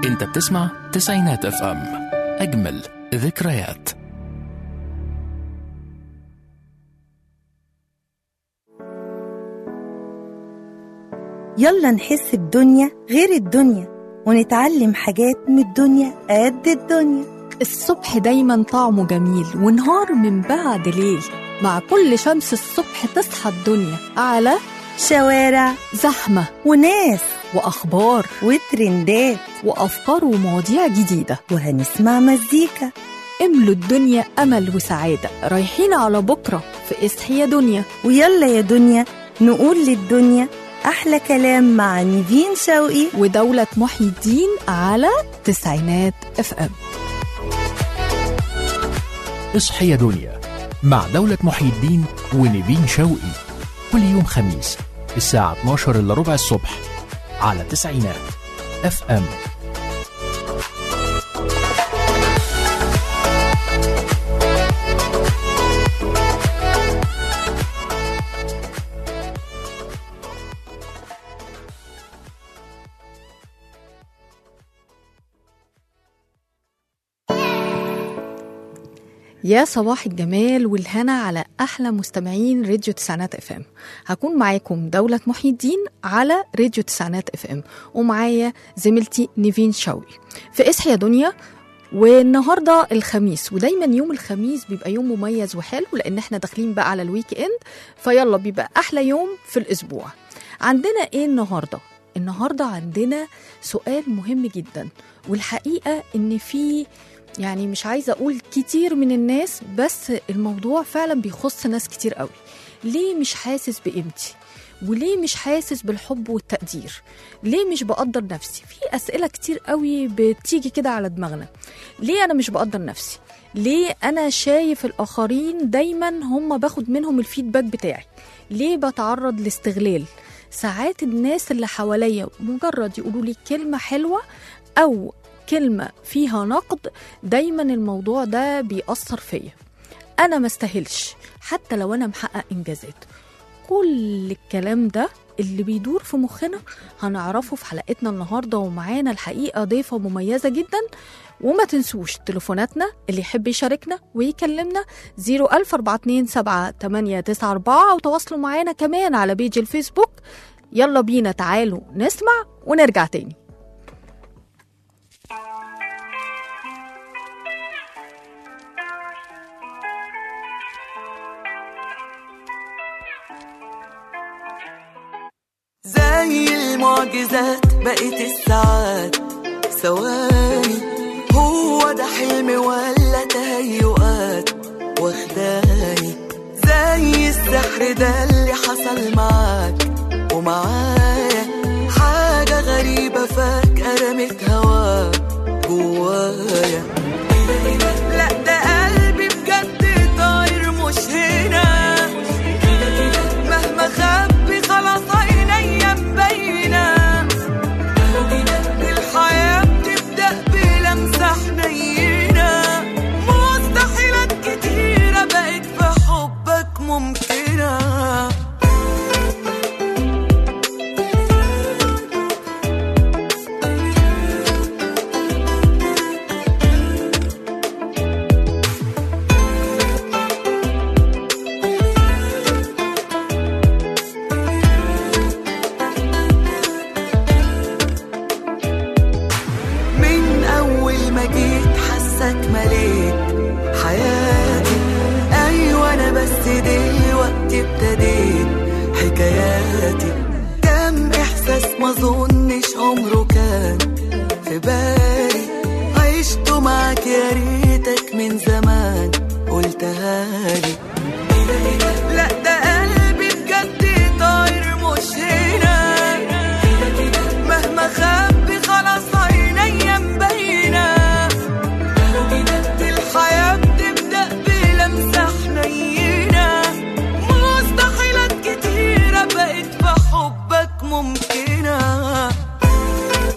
انت بتسمع تسعينات اف ام اجمل ذكريات يلا نحس بدنيا غير الدنيا ونتعلم حاجات من الدنيا قد الدنيا الصبح دايما طعمه جميل ونهار من بعد ليل مع كل شمس الصبح تصحى الدنيا على شوارع زحمة وناس وأخبار وترندات وأفكار ومواضيع جديدة وهنسمع مزيكا املوا الدنيا أمل وسعادة رايحين على بكرة في اصحي يا دنيا ويلا يا دنيا نقول للدنيا أحلى كلام مع نيفين شوقي ودولة محي الدين على تسعينات اف ام اصحي يا دنيا مع دولة محي الدين ونيفين شوقي كل يوم خميس الساعة 12 إلا ربع الصبح على تسعينات اف ام يا صباح الجمال والهنا على احلى مستمعين راديو تسعينات اف ام هكون معاكم دولة محي الدين على راديو تسعينات اف ام ومعايا زميلتي نيفين شوقي في اصحي يا دنيا والنهارده الخميس ودايما يوم الخميس بيبقى يوم مميز وحلو لان احنا داخلين بقى على الويك اند فيلا بيبقى احلى يوم في الاسبوع عندنا ايه النهارده النهارده عندنا سؤال مهم جدا والحقيقه ان في يعني مش عايزه اقول كتير من الناس بس الموضوع فعلا بيخص ناس كتير قوي ليه مش حاسس بقيمتي وليه مش حاسس بالحب والتقدير ليه مش بقدر نفسي في اسئله كتير قوي بتيجي كده على دماغنا ليه انا مش بقدر نفسي ليه انا شايف الاخرين دايما هم باخد منهم الفيدباك بتاعي ليه بتعرض لاستغلال ساعات الناس اللي حواليا مجرد يقولوا لي كلمه حلوه او كلمة فيها نقد دايما الموضوع ده بيأثر فيا أنا ما استاهلش حتى لو أنا محقق إنجازات كل الكلام ده اللي بيدور في مخنا هنعرفه في حلقتنا النهاردة ومعانا الحقيقة ضيفة مميزة جدا وما تنسوش تليفوناتنا اللي يحب يشاركنا ويكلمنا 014278894 أو تواصلوا معانا كمان على بيج الفيسبوك يلا بينا تعالوا نسمع ونرجع تاني زي المعجزات بقت الساعات ثواني هو ده حلم ولا تهيؤات واخداني زي السحر ده اللي حصل معاك ومعايا حاجة غريبة فجأة رمت هواك جوايا لا ده قلبي بجد طاير مش هنا مهما خبي خلاص عينيا مبينة الحياة بتبدأ بلمسة حنينة مستحيلات كتيرة بقت في حبك ممكنة من أول ما جيت حسك مليت حياتي أيوة أنا بس دلوقتي ابتديت حكاياتي كم إحساس ما ظنش عمره كان في بالي عشته معاك يا ريتك من زمان قلتها لي لا ده قلبي بجد طاير مش هنا مهما خبي خلاص عينيا مبينة الحياة بتبدأ بلمسة حنينة مستحيلات كتيرة بقت في حبك ممكنة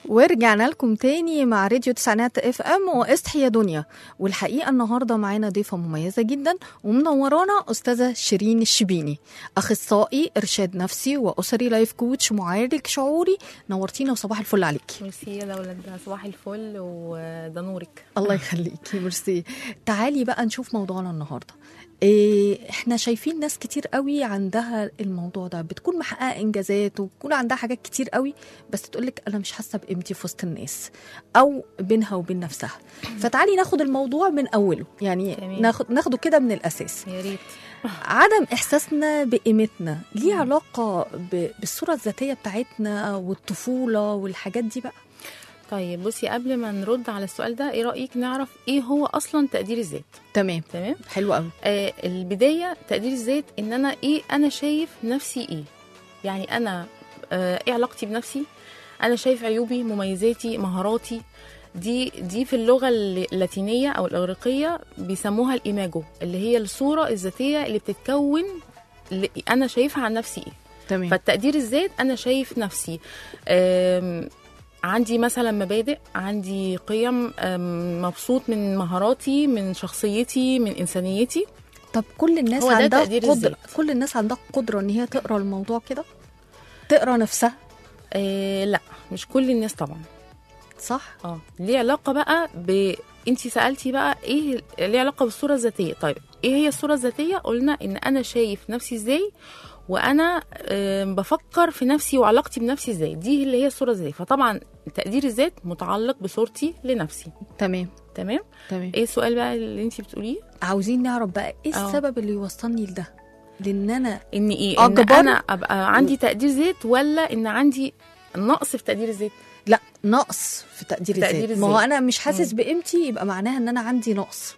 ورجعنا لكم تاني مع راديو تسعينات اف ام واصحي يا دنيا والحقيقه النهارده معانا ضيفه مميزه جدا ومنورانا استاذه شيرين الشبيني اخصائي ارشاد نفسي واسري لايف كوتش معالج شعوري نورتينا وصباح الفل عليكي ميرسي يا دولة ده صباح الفل وده نورك الله يخليكي ميرسي تعالي بقى نشوف موضوعنا النهارده إيه احنا شايفين ناس كتير قوي عندها الموضوع ده بتكون محققه انجازات وبتكون عندها حاجات كتير قوي بس تقولك انا مش حاسه بقيمتي في وسط الناس او بينها وبين نفسها فتعالي ناخد الموضوع من اوله يعني تمام. ناخد ناخده كده من الاساس يا ريت عدم احساسنا بقيمتنا ليه علاقه ب- بالصوره الذاتيه بتاعتنا والطفوله والحاجات دي بقى طيب بصي قبل ما نرد على السؤال ده ايه رأيك نعرف ايه هو اصلا تقدير الذات تمام تمام حلو قوي آه البداية تقدير الذات ان انا ايه انا شايف نفسي ايه يعني انا آه ايه علاقتي بنفسي انا شايف عيوبي مميزاتي مهاراتي دي دي في اللغة اللاتينية او الاغريقية بيسموها الايماجو اللي هي الصورة الذاتية اللي بتتكون اللي انا شايفها عن نفسي ايه تمام فالتقدير الذات انا شايف نفسي أم، عندي مثلا مبادئ عندي قيم أم، مبسوط من مهاراتي من شخصيتي من انسانيتي طب كل الناس هو ده عندها تقدير قدرة الذات. كل الناس عندها قدرة ان هي تقرا الموضوع كده تقرا نفسها أه لا مش كل الناس طبعا صح اه ليه علاقه بقى ب انت سالتي بقى ايه ليه علاقه بالصوره الذاتيه طيب ايه هي الصوره الذاتيه قلنا ان انا شايف نفسي ازاي وانا آم، بفكر في نفسي وعلاقتي بنفسي ازاي دي اللي هي الصوره الذاتيه فطبعا تقدير الذات متعلق بصورتي لنفسي تمام تمام تمام ايه السؤال بقى اللي انت بتقوليه عاوزين نعرف بقى ايه اه. السبب اللي يوصلني لده لان انا ان ايه ان أكبر؟ انا ابقى عندي تقدير ذات ولا ان عندي نقص في تقدير الذات لا نقص في تقدير الذات تقدير ما هو الذات. انا مش حاسس بقيمتي يبقى معناها ان انا عندي نقص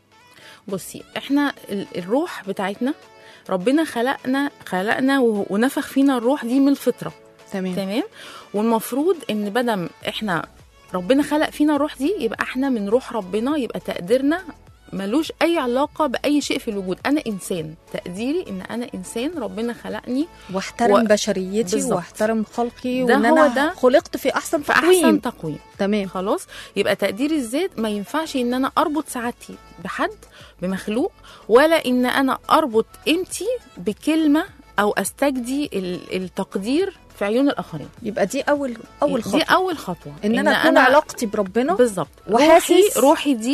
بصي احنا ال- الروح بتاعتنا ربنا خلقنا خلقنا و- ونفخ فينا الروح دي من الفطره تمام تمام والمفروض ان بدل احنا ربنا خلق فينا الروح دي يبقى احنا من روح ربنا يبقى تقديرنا ملوش اي علاقه باي شيء في الوجود انا انسان تقديري ان انا انسان ربنا خلقني واحترم و- بشريتي بالظبط. واحترم خلقي ده وان هو انا ده خلقت في احسن في تقويم احسن تقويم تمام خلاص يبقى تقدير الذات ما ينفعش ان انا اربط سعادتي بحد بمخلوق ولا ان انا اربط قيمتي بكلمه او استجدي ال- التقدير في عيون الاخرين يبقى دي اول اول دي خطوه اول خطوه ان انا اكون علاقتي بربنا بالظبط وحاسس- روحي روحي دي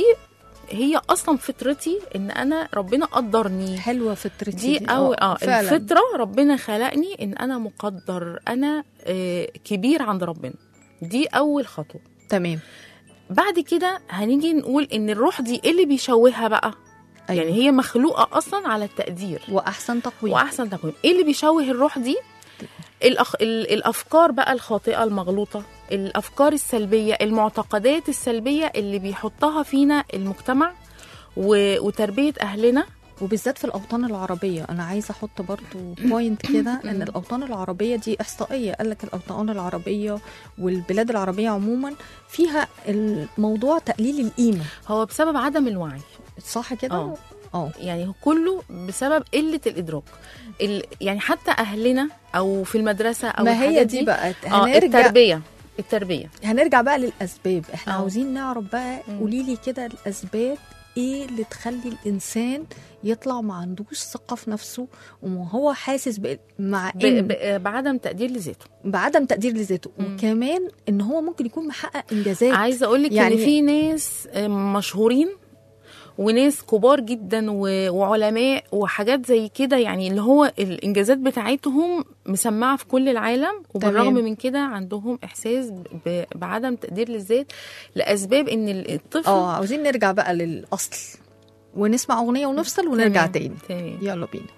هي اصلا فطرتي ان انا ربنا قدرني حلوه فطرتي دي او اه فعلا. الفطره ربنا خلقني ان انا مقدر انا آه كبير عند ربنا دي اول خطوه تمام بعد كده هنيجي نقول ان الروح دي ايه اللي بيشوهها بقى أيوة. يعني هي مخلوقه اصلا على التقدير واحسن تقويم واحسن تقويم ايه اللي بيشوه الروح دي الأخ... ال... الافكار بقى الخاطئه المغلوطه الافكار السلبيه المعتقدات السلبيه اللي بيحطها فينا المجتمع و... وتربيه اهلنا وبالذات في الاوطان العربيه انا عايزه احط برضو بوينت كده ان الاوطان العربيه دي احصائيه قال لك الاوطان العربيه والبلاد العربيه عموما فيها الموضوع تقليل القيمه هو بسبب عدم الوعي صح كده اه. اه يعني كله بسبب قله الادراك ال... يعني حتى اهلنا او في المدرسه او ما هي الحاجات دي بقى اه هنرجع التربيه التربيه هنرجع بقى للاسباب احنا اه. عاوزين نعرف بقى مم. قولي لي كده الاسباب ايه اللي تخلي الانسان يطلع ما عندوش ثقه في نفسه وهو حاسس ب... مع ب... إن ب... بعدم تقدير لذاته بعدم تقدير لذاته مم. وكمان ان هو ممكن يكون محقق انجازات عايزه اقول لك يعني- ان في ناس مشهورين وناس كبار جدا و- وعلماء وحاجات زي كده يعني اللي هو الانجازات بتاعتهم مسمعه في كل العالم وبالرغم تمام. من كده عندهم احساس ب- بعدم تقدير للذات لاسباب ان الطفل اه عاوزين نرجع بقى للاصل ونسمع اغنيه ونفصل ونرجع تمام، تاني تمام يلا بينا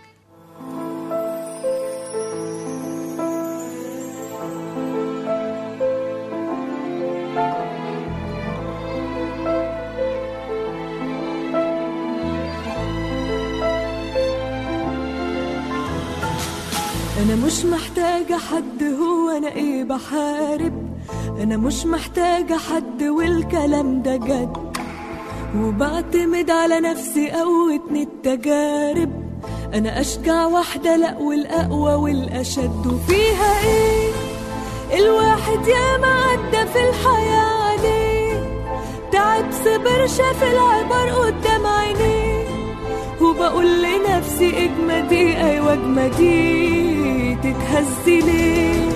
انا مش محتاجة حد هو انا ايه بحارب انا مش محتاجة حد والكلام ده جد وبعتمد على نفسي قوتني التجارب انا اشجع واحدة لا والاقوى والاشد وفيها ايه الواحد ياما عدى في الحياة عليه تعب صبر شاف العبر قدام عينيه وبقول لنفسي اجمدي ايوه اجمدي تتهزي ليه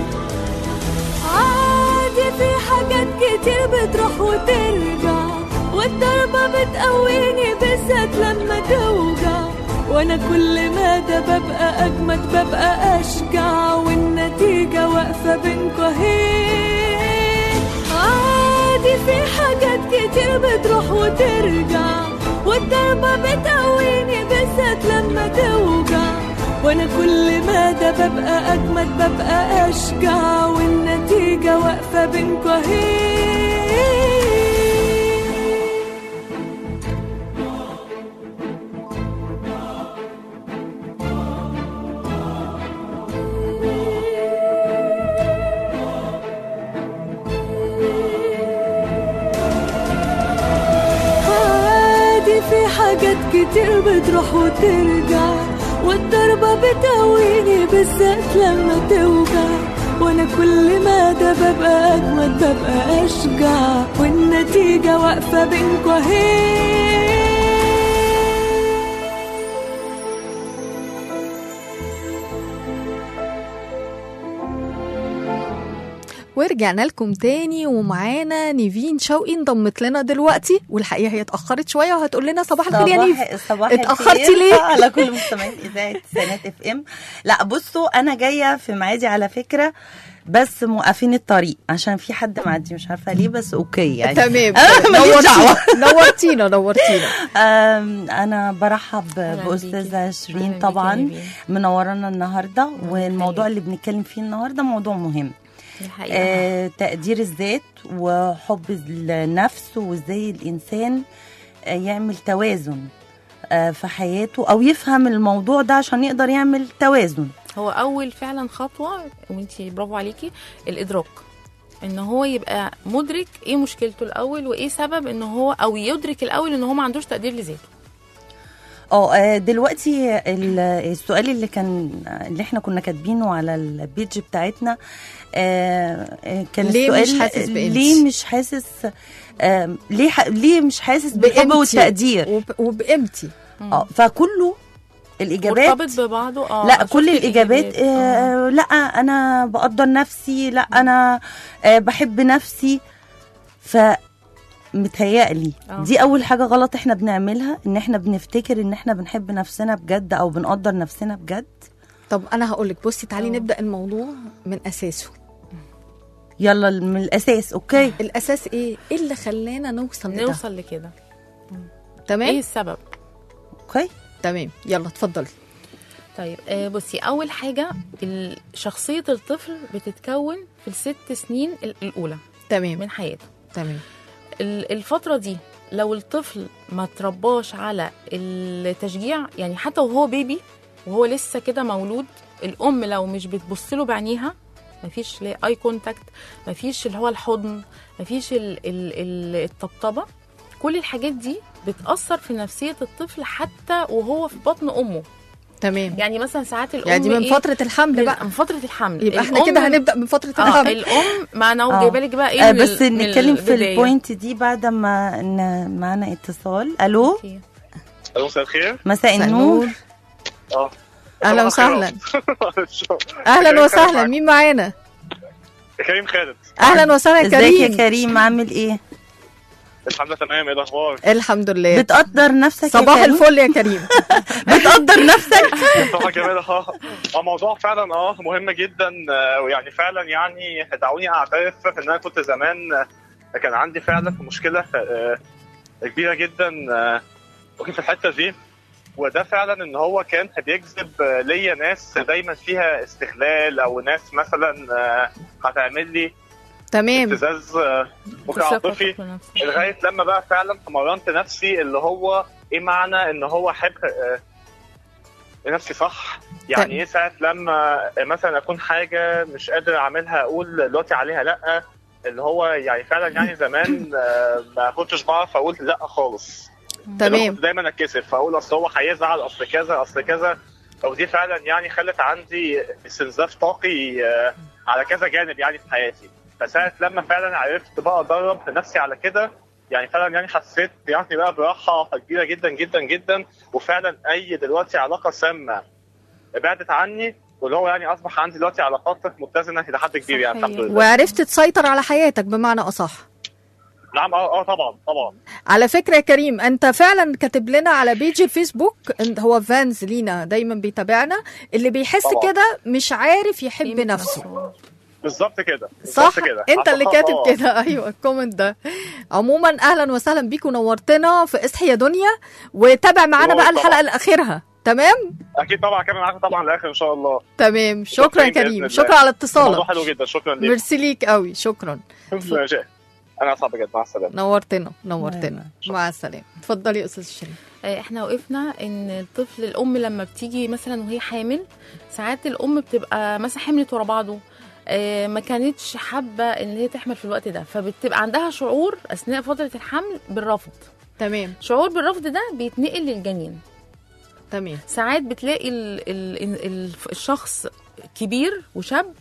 عادي في حاجات كتير بتروح وترجع والضربة بتقويني بالذات لما توجع وانا كل ما ده ببقى اجمد ببقى اشجع والنتيجة واقفة بينكوا اهي عادي في حاجات كتير بتروح وترجع والضربة بتقويني بالذات لما توجع وانا كل ما ده ببقى اجمد ببقى اشجع والنتيجة واقفة بينكوا اهي عادي في حاجات كتير بتروح وترجع والضربة بتقويني بالذات لما توجع وانا كل ما ده ببقى اجمد ببقى اشجع والنتيجة واقفة بينكوا اهي ورجعنا لكم تاني ومعانا نيفين شوقي انضمت لنا دلوقتي والحقيقه هي اتاخرت شويه وهتقول لنا صباح الخير يا نيف صباح صباح اتأخرتي الخير ليه؟ على كل مستمعين اذاعه تسعينات اف ام لا بصوا انا جايه في ميعادي على فكره بس موقفين الطريق عشان في حد معدي مش عارفه ليه بس اوكي يعني تمام أنا ماليش نورتينا دعوة. نورتينا نورتينا آم، انا برحب أهلاً باستاذه بيكي. شيرين أهلاً بيكي طبعا يا نيفين. منورانا النهارده والموضوع يخليك. اللي بنتكلم فيه النهارده موضوع مهم دي الحقيقة آه، تقدير الذات وحب النفس وازاي الانسان آه، يعمل توازن آه، في حياته او يفهم الموضوع ده عشان يقدر يعمل توازن هو اول فعلا خطوه وانتي برافو عليكي الادراك ان هو يبقى مدرك ايه مشكلته الاول وايه سبب ان هو او يدرك الاول ان هو ما عندوش تقدير لذاته اه آه، دلوقتي ال- السؤال اللي كان اللي احنا كنا كاتبينه على البيج بتاعتنا آه، آه، كان ليه مش السؤال حاسس بقيمتي؟ ليه مش حاسس آه، ليه ح- ليه مش حاسس بالحب بقيمتي والتقدير وب- وبقيمتي اه فكله الاجابات مرتبط ببعضه اه لا شفت كل الاجابات آه. آه لا انا بقدر نفسي لا انا آه بحب نفسي ف متهيألي آه. دي اول حاجه غلط احنا بنعملها ان احنا بنفتكر ان احنا بنحب نفسنا بجد او بنقدر نفسنا بجد طب انا هقول لك بصي تعالي آه. نبدا الموضوع من اساسه يلا من الاساس اوكي الاساس ايه ايه اللي خلانا نوصل لده نوصل لكده تمام ايه السبب اوكي تمام يلا اتفضلي طيب آه بصي اول حاجه ال- شخصيه الطفل بتتكون في الست سنين ال- الاولى تمام من حياته تمام ال- الفتره دي لو الطفل ما ترباش على التشجيع يعني حتى وهو بيبي وهو لسه كده مولود الام لو مش بتبص له بعينيها مفيش اي كونتاكت مفيش اللي هو الحضن مفيش ال- ال- ال- الطبطبه كل الحاجات دي بتأثر في نفسية الطفل حتى وهو في بطن أمه تمام يعني مثلا ساعات الأم يعني دي من إيه؟ فتره الحمل بقى من فترة الحمل يبقى احنا الأم- كده هنبدا من فتره اه الحمل الأم ما أنا آه. جايبة لك بقى إيه آه من بس ال- من نتكلم في البداية. البوينت دي بعد ما ن- معانا اتصال الو أوكي. الو مساء الخير مساء مساء النور النور. اه اهلا وسهلا اهلا وسهلا مين معانا كريم خالد اهلا وسهلا ازيك يا كريم كريم عامل ايه الحمد لله تمام ايه الاخبار الحمد لله بتقدر نفسك يا صباح كريم؟ الفل يا كريم بتقدر نفسك صباح جميل اه اه موضوع فعلا اه مهم جدا آه، ويعني فعلا يعني دعوني اعترف ان انا كنت زمان آه، كان عندي فعلا مشكله آه، كبيره جدا آه، ممكن في الحته دي وده فعلا ان هو كان بيجذب آه، ليا ناس دايما فيها استغلال او ناس مثلا آه، هتعمل لي تمام ابتزاز آه، ممكن ثقة عاطفي في نفسك. لغايه لما بقى فعلا مرنت نفسي اللي هو ايه معنى ان هو احب آه، نفسي صح يعني ايه ساعه لما مثلا اكون حاجه مش قادر اعملها اقول دلوقتي عليها لا اللي هو يعني فعلا يعني زمان آه، ما كنتش بعرف اقول لا خالص تمام كنت دايما اتكسف اقول اصل هو هيزعل اصل كذا اصل كذا او دي فعلا يعني خلت عندي استنزاف طاقي آه، على كذا جانب يعني في حياتي فساعة لما فعلا عرفت بقى ادرب نفسي على كده يعني فعلا يعني حسيت يعني بقى براحه كبيره جدا جدا جدا وفعلا اي دلوقتي علاقه سامه بعدت عني واللي هو يعني اصبح عندي دلوقتي علاقات متزنه الى حد كبير يعني صحيح. الحمد لله وعرفت تسيطر على حياتك بمعنى اصح نعم اه اه طبعا طبعا على فكرة يا كريم انت فعلا كاتب لنا على بيج الفيسبوك انت هو فانز لينا دايما بيتابعنا اللي بيحس طبعا. كده مش عارف يحب قيمة نفسه نفسه. بالظبط كده صح بالظبط كده انت اللي عشان- كاتب آه. كده ايوه الكومنت ده عموما اهلا وسهلا بيك ونورتنا في اصحي يا دنيا وتابع معانا بقى طبعا. الحلقه الاخيره تمام اكيد طبعا كمان معاكم طبعا للاخر ان شاء الله تمام شكرا يا بإذن كريم الله. شكرا على الموضوع حلو اتصالك جدا شكرا لك ميرسي ليك قوي شكرا ماشي. انا اسعد بجد مع السلامه نورتنا نورتنا نعم. مع السلامه اتفضلي يا استاذ شيرين آه، احنا وقفنا ان الطفل الام لما بتيجي مثلا وهي حامل ساعات الام بتبقى مثلا حملت ورا بعضه آه، ما كانتش حابه ان هي تحمل في الوقت ده فبتبقى عندها شعور اثناء فتره الحمل بالرفض تمام شعور بالرفض ده بيتنقل للجنين تمام ساعات بتلاقي ال ال ال الشخص كبير وشاب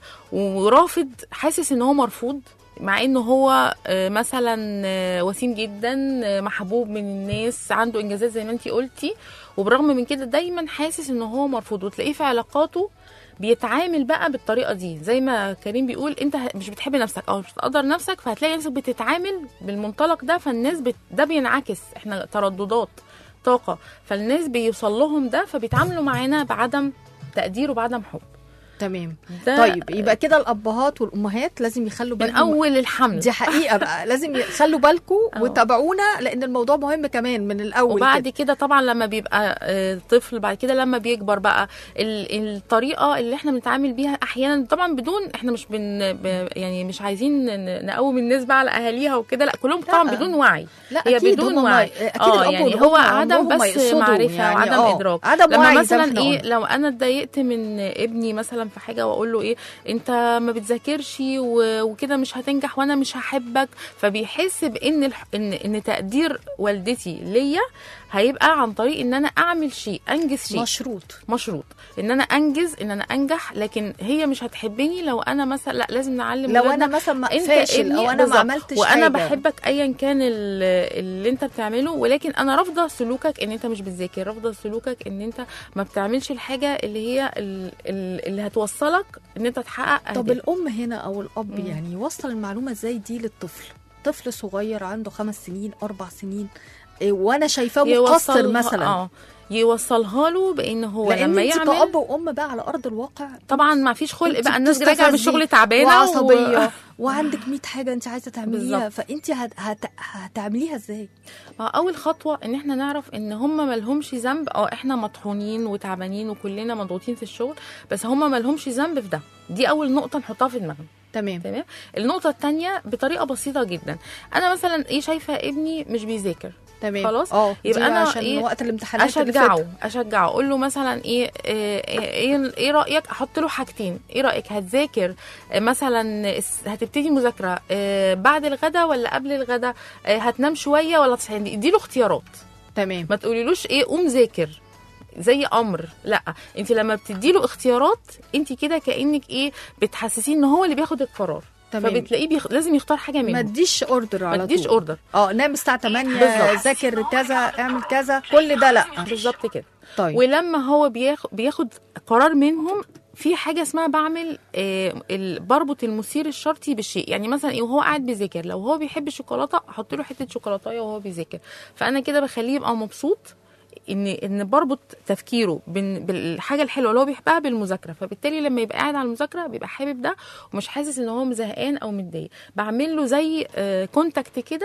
ورافض حاسس ان هو مرفوض مع انه هو آه، مثلا آه، وسيم جدا آه، محبوب من الناس عنده انجازات زي ما انتي قلتي وبرغم من كده دايما حاسس ان هو مرفوض وتلاقيه في علاقاته بيتعامل بقى بالطريقه دي زي ما كريم بيقول انت ه- مش بتحب نفسك او مش بتقدر نفسك فهتلاقي نفسك بتتعامل بالمنطلق ده فالناس بت... ده بينعكس احنا ترددات طاقه فالناس بيوصل لهم ده فبيتعاملوا معانا بعدم تقدير وبعدم حب تمام ده طيب يبقى كده الابهات والامهات لازم يخلوا من بالهم اول الحمل دي حقيقه بقى لازم يخلوا بالكم أه. وتابعونا لان الموضوع مهم كمان من الاول وبعد كده. كده طبعا لما بيبقى آه، طفل بعد كده لما بيكبر بقى ال- الطريقه اللي احنا بنتعامل بيها احيانا طبعا بدون احنا مش بن ب- يعني مش عايزين ن- نقوم الناس بقى على اهاليها وكده لا كلهم طبعا بدون وعي لا هي أكيد بدون هم وعي. اكيد اه الاب يعني والام هو عدم عمرهم ما بس يقصدوا معرفه يعني وعدم آه، ادراك عدم لما وعي زي مثلا ما إحنا ايه قلنا. لو انا اتضايقت من ابني مثلا في حاجه واقول له ايه انت ما بتذاكرش و- وكده مش هتنجح وانا مش هحبك فبيحس بان الح... ان ان تقدير والدتي ليا هيبقى عن طريق ان انا اعمل شيء انجز شيء مشروط مشروط ان انا انجز ان انا انجح لكن هي مش هتحبني لو انا مثلا لا لازم نعلم لو ولادنا انا مثلا ما انت فاشل ابني او انا ما بالظبط. عملتش وانا حاجة. بحبك ايا كان ال- اللي انت بتعمله ولكن انا رافضه سلوكك ان انت مش بتذاكر رافضه سلوكك ان انت ما بتعملش الحاجه اللي هي ال- ال- اللي هتوصلك ان انت تحقق طب أهدافك. الام هنا او الاب مم. يعني يوصل المعلومه ازاي دي للطفل طفل صغير عنده خمس سنين اربع سنين إيه، وانا شايفاه مقصر يوصلها- مثلا اه يوصلها له بان هو لان لما انت يعمل كأب وام بقى على ارض الواقع طبعا ما فيش خلق انت بقى الناس راجعه من بتستفزي الشغل تعبانه وعصبيه و... وعندك 100 حاجه انت عايزه تعمليها بالظبط. فانت هت... هت... هتعمليها ازاي ما اول خطوه ان احنا نعرف ان هم مالهمش ذنب اه احنا مطحونين وتعبانين وكلنا مضغوطين في الشغل بس هم مالهمش ذنب في ده دي اول نقطه نحطها في دماغنا تمام تمام النقطه الثانيه بطريقه بسيطه جدا انا مثلا ايه شايفه ابني مش بيذاكر تمام خلاص؟ اه يبقى دي أنا عشان إيه؟ وقت الامتحانات اللي اشجعه فاتت. اشجعه اقول له مثلا ايه ايه ايه, إيه رايك احط له حاجتين ايه رايك هتذاكر آه، مثلا الس- هتبتدي مذاكره آه، بعد الغدا ولا قبل الغدا آه، هتنام شويه ولا تصحى اديله اختيارات تمام ما تقوليلوش ايه قوم ذاكر زي امر لا انت لما بتديله اختيارات انت كده كانك ايه بتحسسيه ان هو اللي بياخد القرار تمام فبتلاقيه بيخ... لازم يختار حاجه ما منهم اديش اوردر ما على تديش طول اوردر اه نام الساعه 8 بالظبط. ذاكر كذا اعمل كذا كل ده لا بالظبط كده طيب ولما هو بياخد بياخد قرار منهم في حاجه اسمها بعمل آه ال- بربط المثير الشرطي بالشيء يعني مثلا ايه وهو قاعد بيذاكر لو هو بيحب الشوكولاته احط له حته شوكولاته وهو بيذاكر فانا كده بخليه يبقى مبسوط ان ان بربط تفكيره بين- بالحاجه الحلوه اللي هو بيحبها بالمذاكره فبالتالي لما يبقى قاعد على المذاكره بيبقى حابب ده ومش حاسس ان هو زهقان او متضايق بعمل له زي آه كونتاكت كده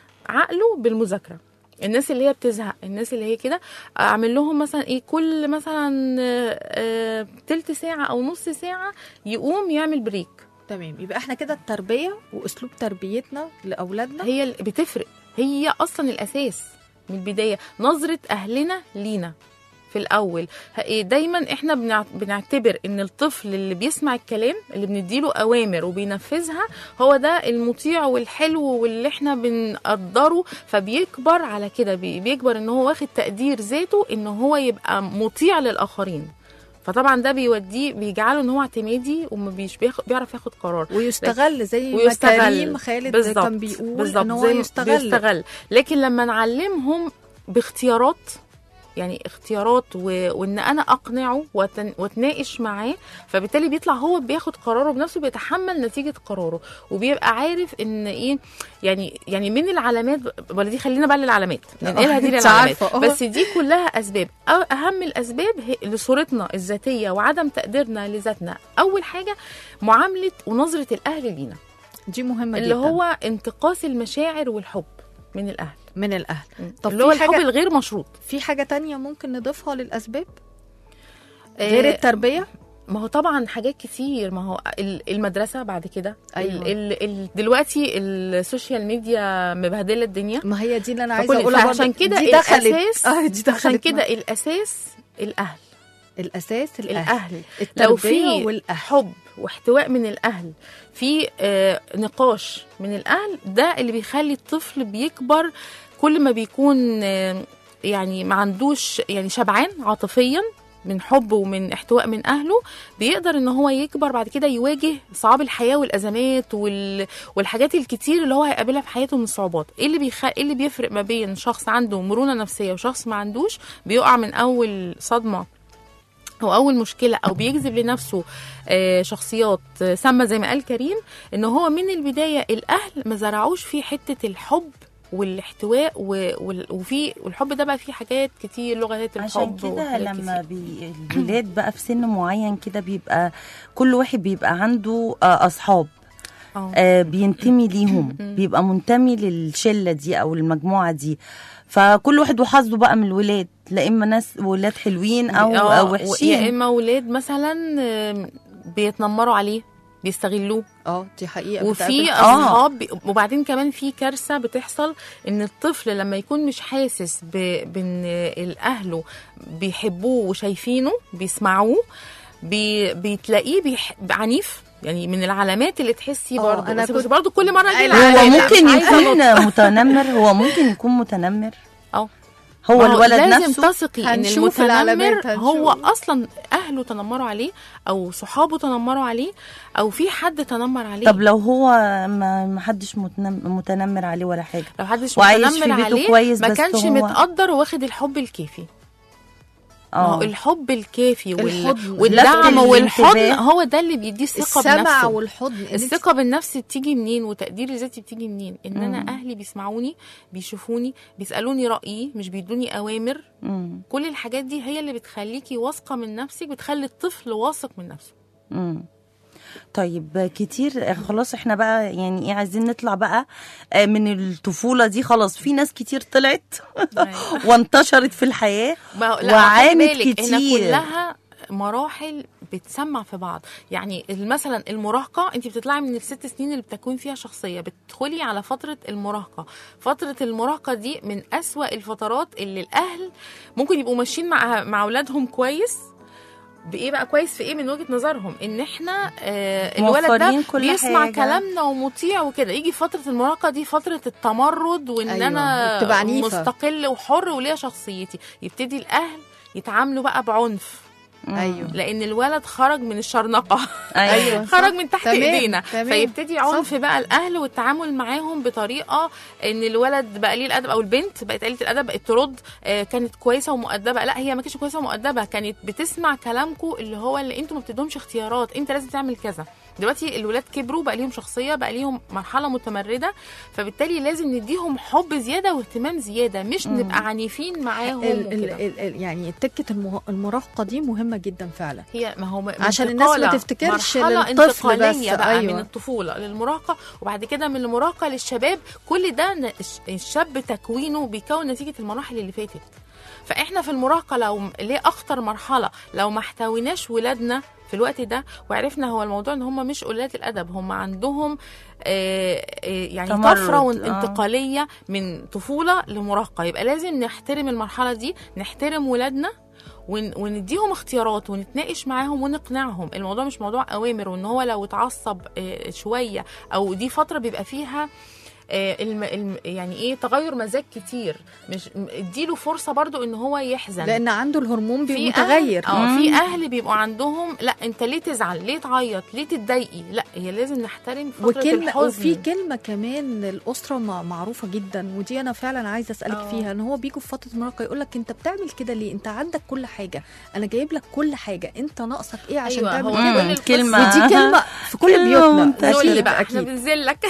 عقله بالمذاكره الناس اللي هي بتزهق الناس اللي هي كده اعمل لهم مثلا ايه كل مثلا آه، آه، تلت ساعه او نص ساعه يقوم يعمل بريك تمام يبقى احنا كده التربيه واسلوب تربيتنا لاولادنا هي اللي بتفرق هي اصلا الاساس من البدايه نظره اهلنا لينا في الاول ه- إيه دايما احنا بنع- بنعتبر ان الطفل اللي بيسمع الكلام اللي بنديله اوامر وبينفذها هو ده المطيع والحلو واللي احنا بنقدره فبيكبر على كده بي- بيكبر ان هو واخد تقدير ذاته ان هو يبقى مطيع للاخرين فطبعا ده بيوديه بيجعله ان هو اعتمادي وما بيش بياخد بيعرف ياخد قرار ويستغل زي ما ويستغل. كريم خالد بالظبط كان بيقول بالظبط ان هو زي ما يستغل بيستغل لكن لما نعلمهم باختيارات يعني اختيارات و... وان انا اقنعه وتن... واتناقش معاه فبالتالي بيطلع هو بياخد قراره بنفسه بيتحمل نتيجه قراره وبيبقى عارف ان ايه يعني يعني من العلامات ولا دي خلينا بقى للعلامات ننقلها دي أنت للعلامات عارفة، آه. بس دي كلها اسباب أو- اهم الاسباب هي لصورتنا الذاتيه وعدم تقديرنا لذاتنا اول حاجه معامله ونظره الاهل لينا دي مهمه اللي جدا هو انتقاص المشاعر والحب من الاهل من الاهل طب طب اللي هو في الحب حاجة- الغير مشروط في حاجه تانية ممكن نضيفها للاسباب آه، غير التربيه ما هو طبعا حاجات كتير ما هو ال- المدرسه بعد كده أيوة. ال ال ال دلوقتي السوشيال ميديا مبهدله الدنيا ما هي دي اللي انا فكل- عايزه اقولها برضه. فعشان كده دي دخلت الأساس- اه دي دخلت عشان كده معايا. الاساس الاهل الاساس الاهل, الاهل التربيه لو في والاهل حب واحتواء من الاهل في آه نقاش من الاهل ده اللي بيخلي الطفل بيكبر كل ما بيكون آه يعني ما عندوش يعني شبعان عاطفيا من حب ومن احتواء من اهله بيقدر ان هو يكبر بعد كده يواجه صعاب الحياه والازمات وال... والحاجات الكتير اللي هو هيقابلها في حياته من الصعوبات ايه اللي بيخ... ايه اللي بيفرق ما بين شخص عنده مرونه نفسيه وشخص ما عندوش بيقع من اول صدمه او اول مشكله او بيجذب لنفسه آه، شخصيات آه، سامه زي ما قال كريم ان هو من البدايه الاهل ما زرعوش فيه حته الحب والاحتواء و- وال- وفي والحب ده بقى فيه حاجات كتير لغات الحب عشان كده وحاجات لما كتير. بي الولاد بقى في سن معين كده بيبقى كل واحد بيبقى عنده آه، اصحاب اه آه، بينتمي ليهم بيبقى منتمي للشله دي او المجموعه دي فكل واحد وحظه بقى من الولاد لا اما ناس ولاد حلوين او, آه، أو يا وحشين اما اولاد مثلا آه، بيتنمروا عليه بيستغلوه اه دي حقيقه وفي بتقابل- اصحاب بي- وبعدين كمان في كارثه بتحصل ان الطفل لما يكون مش حاسس ب- بان الاهله بيحبوه وشايفينه بيسمعوه بي بتلاقيه بيح... عنيف يعني من العلامات اللي تحسي آه، برضه أنا بس كنت- مش برضه كل مره دي أيوة. هو العلامات. ممكن عايزة نقطة. يكون متنمر هو ممكن يكون متنمر اه هو ما الولد لازم نفسه تثقي ان هنشوف المتنمر العلامات، هنشوف. هو اصلا اهله تنمروا عليه او صحابه تنمروا عليه او في حد تنمر عليه طب لو هو ما ما حدش متنم- متنمر عليه ولا حاجه لو حدش وعايش في متنمر بيته عليه كويس ما بس كانش هو- متقدر واخد الحب الكافي ما هو اه الحب الكافي وال... الحضن. والدعم لفت والحضن الانتباه. هو ده اللي بيديه الثقه السمع بنفسه والحضن إن أنت- الثقه بالنفس بتيجي منين وتقدير الذاتي بتيجي منين ان انا مم. اهلي بيسمعوني بيشوفوني بيسالوني رايي مش بيدوني اوامر مم. كل الحاجات دي هي اللي بتخليكي واثقه من نفسك بتخلي الطفل واثق من نفسه مم. طيب كتير خلاص احنا بقى يعني ايه عايزين نطلع بقى آه، من الطفولة دي خلاص في ناس كتير طلعت وانتشرت في الحياة ما لا خلي وعانت بالك هنا كتير. كلها مراحل بتسمع في بعض يعني مثلا المراهقه انت بتطلعي من الست سنين اللي بتكون فيها شخصيه بتدخلي على فتره المراهقه فتره المراهقه دي من أسوأ الفترات اللي الاهل ممكن يبقوا ماشيين مع مع اولادهم كويس بايه بقى كويس في ايه من وجهه نظرهم ان احنا آه الولد موفرين ده كل بيسمع حاجة. كلامنا ومطيع وكده يجي فتره المراهقه دي فتره التمرد وان أيوة، انا بتبقى عنيفة. مستقل وحر وليا شخصيتي يبتدي الاهل يتعاملوا بقى بعنف ايوه لان الولد خرج من الشرنقه ايوه خرج من تحت تمام، ايدينا تمام. فيبتدي عنف بقى الاهل والتعامل معاهم بطريقه ان الولد بقى ليه الادب او البنت بقت قليله الادب بقت ترد آه، كانت كويسه ومؤدبه لا هي ما كانتش كويسه ومؤدبه كانت بتسمع كلامكم اللي هو اللي انتوا ما بتدهمش اختيارات انت لازم تعمل كذا دلوقتي الولاد كبروا بقى ليهم شخصيه بقى ليهم مرحله متمرده فبالتالي لازم نديهم حب زياده واهتمام زياده مش نبقى عنيفين معاهم ال ال وكده. ال ال يعني تكه المه- المراهقه دي مهمه جدا فعلا هي ما هو م- عشان الناس ما انتقالة، تفتكرش مرحلة للطفل انتقالية بس، بقى أيوة. من الطفولة للمراهقة وبعد كده من المراهقة للشباب كل ده ن- الش- الشاب تكوينه بيكون نتيجة المراحل اللي فاتت فاحنا في المراهقة لو ليه أخطر مرحلة لو ما احتويناش ولادنا في الوقت ده وعرفنا هو الموضوع ان هم مش قلات الادب هم عندهم آه، آه، يعني تمرد، طفره آه. وانتقاليه من طفوله لمراهقه يبقى لازم نحترم المرحله دي نحترم ولادنا ون- ونديهم اختيارات ونتناقش معاهم ونقنعهم الموضوع مش موضوع اوامر وان هو لو اتعصب آه، شويه او دي فتره بيبقى فيها آه، الم... الم... يعني ايه تغير مزاج كتير مش م- اديله فرصه برضو ان هو يحزن لان عنده الهرمون بيبقى في متغير أهل... اه في اهل بيبقوا عندهم لا انت ليه تزعل ليه تعيط ليه تتضايقي لا هي لازم نحترم فتره وكلمة الحزن وفي كلمة كمان الأسرة مع- معروفة جدا ودي أنا فعلا عايزة أسألك آه. فيها إن هو بيجوا في فترة مراهقة يقول لك أنت بتعمل كده ليه؟ أنت عندك كل حاجة، أنا جايب لك كل حاجة، أنت ناقصك إيه عشان أيوة، تعمل هو كده؟ كل مم، القصة- كلمة ودي كلمة في كل كلمة بيوتنا منتشرة. تقول لي وكل بقى احنا أكيد بنزلك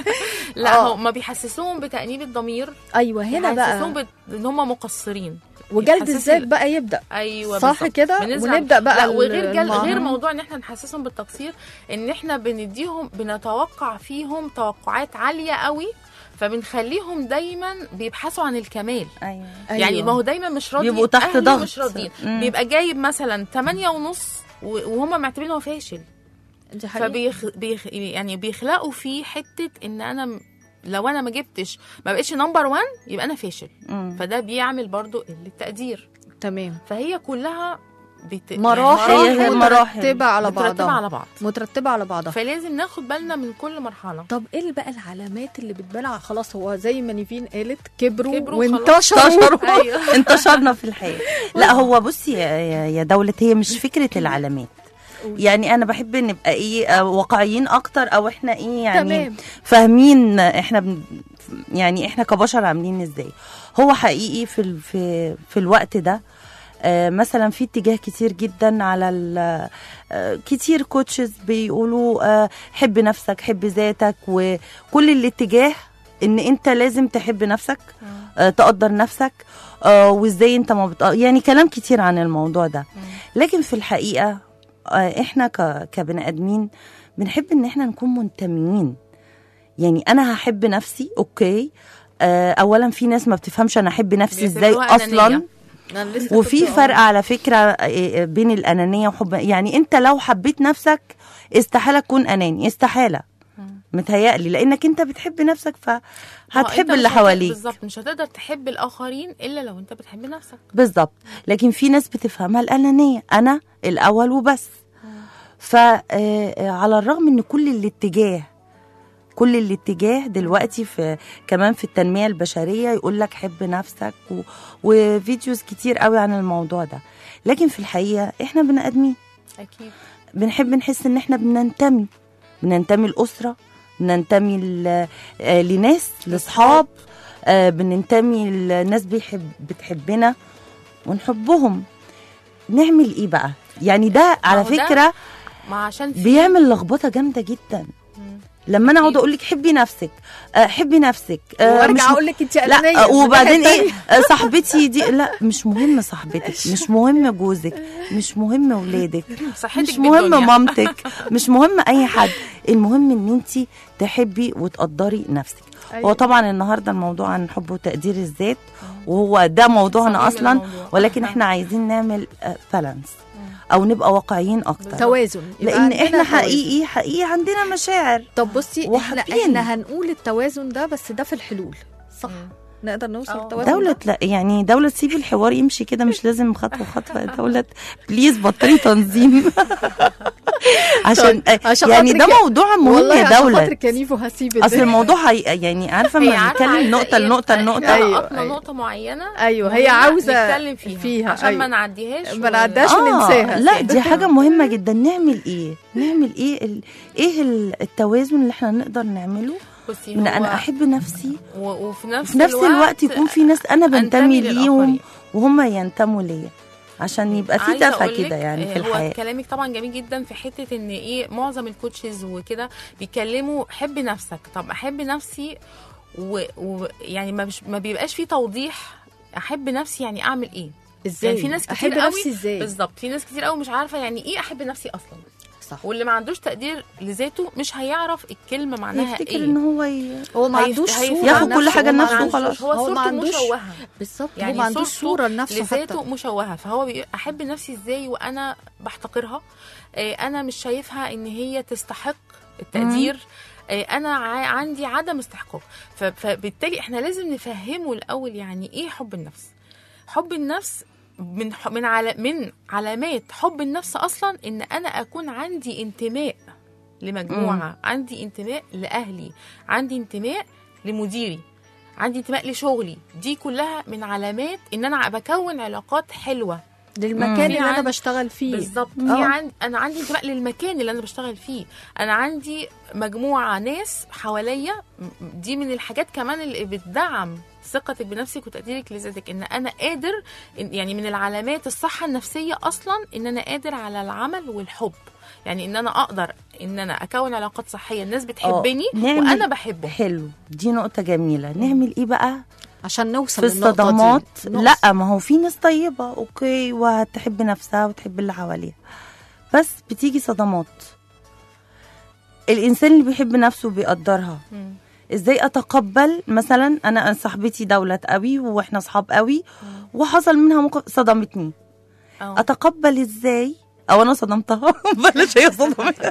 لا آه. هو ما بيحسسوهم بتأنيب الضمير أيوه هنا بيحسسوهم بقى بت... ان هم مقصرين وجلد يحسسوا- الذات بقى يبدأ ايوه صح بالظبط. كده؟ بنزرع- ونبدأ بقى لا ال- وغير جل... المع- غير موضوع ان احنا نحسسهم بالتقصير ان احنا بنديهم بنتوقع فيهم توقعات عاليه قوي فبنخليهم دايما بيبحثوا عن الكمال ايوه أيوة. يعني ما هو دايما مش راضي بيبقوا تحت أهلي ضغط. مش راضيين مم. بيبقى جايب مثلا 8 ونص وهم معتبرين هو فاشل دي حقيقة. فبيخ بيخ يعني بيخلقوا فيه حته ان انا م- لو انا ما جبتش ما بقتش نمبر 1 يبقى انا فاشل مم. فده بيعمل برضو قله تقدير تمام فهي كلها بت... مراحل هي زي مراحل. مترتبة على مترتبة بعضها على بعض مترتبة على بعضها فلازم ناخد بالنا من كل مرحله طب ايه بقى العلامات اللي بتبان على- خلاص هو زي ما نيفين قالت كبروا, كبروا وانتشروا ايوه انتشرنا في الحياه لا هو بصي يا- يا يا دولة هي مش فكره العلامات يعني انا بحب نبقى ايه آه، واقعيين اكتر او احنا ايه يعني تمام. فاهمين احنا بن يعني احنا كبشر عاملين ازاي هو حقيقي في ال في في الوقت ده آه، مثلا في اتجاه كتير جدا على ال- آه، كتير كوتشز بيقولوا آه، حب نفسك حب ذاتك وكل الاتجاه ان انت لازم تحب نفسك آه، تقدر نفسك آه، وازاي انت ما بت... يعني كلام كتير عن الموضوع ده لكن في الحقيقه آه، احنا ك... كبني ادمين بنحب ان احنا نكون منتميين يعني انا هحب نفسي اوكي آه، اولا في ناس ما بتفهمش انا احب نفسي ازاي بيعتبروها اصلا أنانية. أنا لسه وفي كنت- فرق على فكره آه، بين الانانيه وحب يعني انت لو حبيت نفسك استحاله تكون اناني استحاله متهيألي لانك انت بتحب نفسك ما هو فهتحب أنت اللي مش هت- حواليك بالظبط مش هتقدر تحب الاخرين الا لو انت بتحب نفسك بالظبط لكن في ناس بتفهمها الأنانية أنا الأول وبس فعلى الرغم ان كل الاتجاه كل الاتجاه دلوقتي في كمان في التنمية البشرية يقول لك حب نفسك و... وفيديوز كتير قوي عن الموضوع ده لكن في الحقيقة احنا بني آدمين اكيد بنحب نحس ان احنا بننتمي بننتمي لأسرة بننتمي ل... آه، لناس لأصحاب آه، بننتمي لناس بيحب بتحبنا ونحبهم نعمل ايه بقى يعني ده على هو ده فكرة ما عشان في بيعمل لخبطة جامدة جدا مم. لما انا اقعد أكيد. اقول لك حبي نفسك آه، حبي نفسك آه، مش وارجع م- اقول لك انت لا انانيه آه، من الناحية وبعدين ايه التانية. آه، صاحبتي دي لا مش مهم صاحبتك مش مهم جوزك مش مهم ولادك صحتك مش مهم بالدنيا. مامتك مش مهم اي حد المهم ان انت تحبي وتقدري نفسك أيوة. هو طبعا النهارده الموضوع عن حب وتقدير الذات وهو ده موضوعنا صميم اصلا الموضوع. ولكن احنا عايزين نعمل بالانس او نبقى واقعيين اكتر توازن يبقى لان عندنا احنا توازن. حقيقي حقيقي عندنا مشاعر طب بصي احنا وحابين. احنا هنقول التوازن ده بس ده في الحلول صح مم. نقدر نوصل آه. للتوازن دولة ده؟ لا يعني دولة تسيبي الحوار يمشي كده مش لازم خطوة خطوة يا دولة بليز بطلي تنظيم عشان عشان يعني خاطرك ده يا- موضوع مهم والله يا عشان دولة خاطرك يا نيفو هسيب اصل الدنيا. الموضوع هي يعني عارفة هي ما عارفة بنتكلم عايزة نقطة إيه؟ لنقطة إحنا لنقطة أيوة، لقطنا أيوة. نقطة معينة أيوة، هي مهمة عاوزة نتكلم فيها, فيها، عشان أيوة. ما نعديهاش ما و- نعديهاش وننساها. لا دي حاجة مهمة جدا نعمل ايه نعمل ايه ال... ايه ال- التوازن اللي احنا نقدر نعمله بصي ان هو انا احب نفسي و- وفي نفس, في نفس الوقت يكون في ناس انا أنتمي بنتمي ليهم للآخرين. وهم ينتموا ليا عشان يبقى في عايزة دفى أقولك، كده يعني في آه، الحياة هو كلامك طبعا جميل جدا في حته ان ايه معظم الكوتشز وكده بيتكلموا حب نفسك طب احب نفسي ويعني و يعني ما, بش ما بيبقاش في توضيح احب نفسي يعني اعمل ايه ازاي يعني في ناس كتير احب قوي نفسي ازاي بالظبط في ناس كتير قوي مش عارفه يعني ايه احب نفسي اصلا صح واللي ما عندوش تقدير لذاته مش هيعرف الكلمه معناها يفتكر ايه ان هو ي... هو ما هيف- عندوش هيف- صوره ياخد عن كل نفسه، حاجة هو ما لنفسه عندوش- وخلاص. هو هو ما صورته عندوش مشوهه بالظبط هو يعني ما عندوش صورته صوره لنفسه لذاته حتى مشوهه فهو بيقول احب نفسي ازاي وانا بحتقرها آه، انا مش شايفها ان هي تستحق التقدير آه، انا ع- عندي عدم استحقاق ف- فبالتالي احنا لازم نفهمه الاول يعني ايه حب النفس حب النفس من ح- من عل... من علامات حب النفس اصلا ان انا اكون عندي انتماء لمجموعه عندي انتماء لاهلي عندي انتماء لمديري عندي انتماء لشغلي دي كلها من علامات ان انا بكون علاقات حلوه للمكان في اللي انا عن- بشتغل فيه بالظبط في آه. عندي انا عندي انتماء للمكان اللي انا بشتغل فيه انا عندي مجموعه ناس حواليا م- دي من الحاجات كمان اللي بتدعم ثقتك بنفسك وتقديرك لذاتك ان انا قادر إن- يعني من العلامات الصحه النفسيه اصلا ان انا قادر على العمل والحب يعني ان انا اقدر ان انا اكون علاقات صحيه الناس بتحبني نعمل- وانا بحبه حلو دي نقطة جميلة نعمل ايه بقى عشان نوصل في للنقطة دي. الصدمات نقص. لا ما هو في ناس طيبة اوكي وهتحب نفسها وتحب اللي حواليها بس بتيجي صدمات الانسان اللي بيحب نفسه بيقدرها مم. ازاي اتقبل مثلا انا صاحبتي دولت قوي واحنا اصحاب قوي وحصل منها موقف صدمتني أه. اتقبل ازاي او انا صدمتها بلاش هي صدمت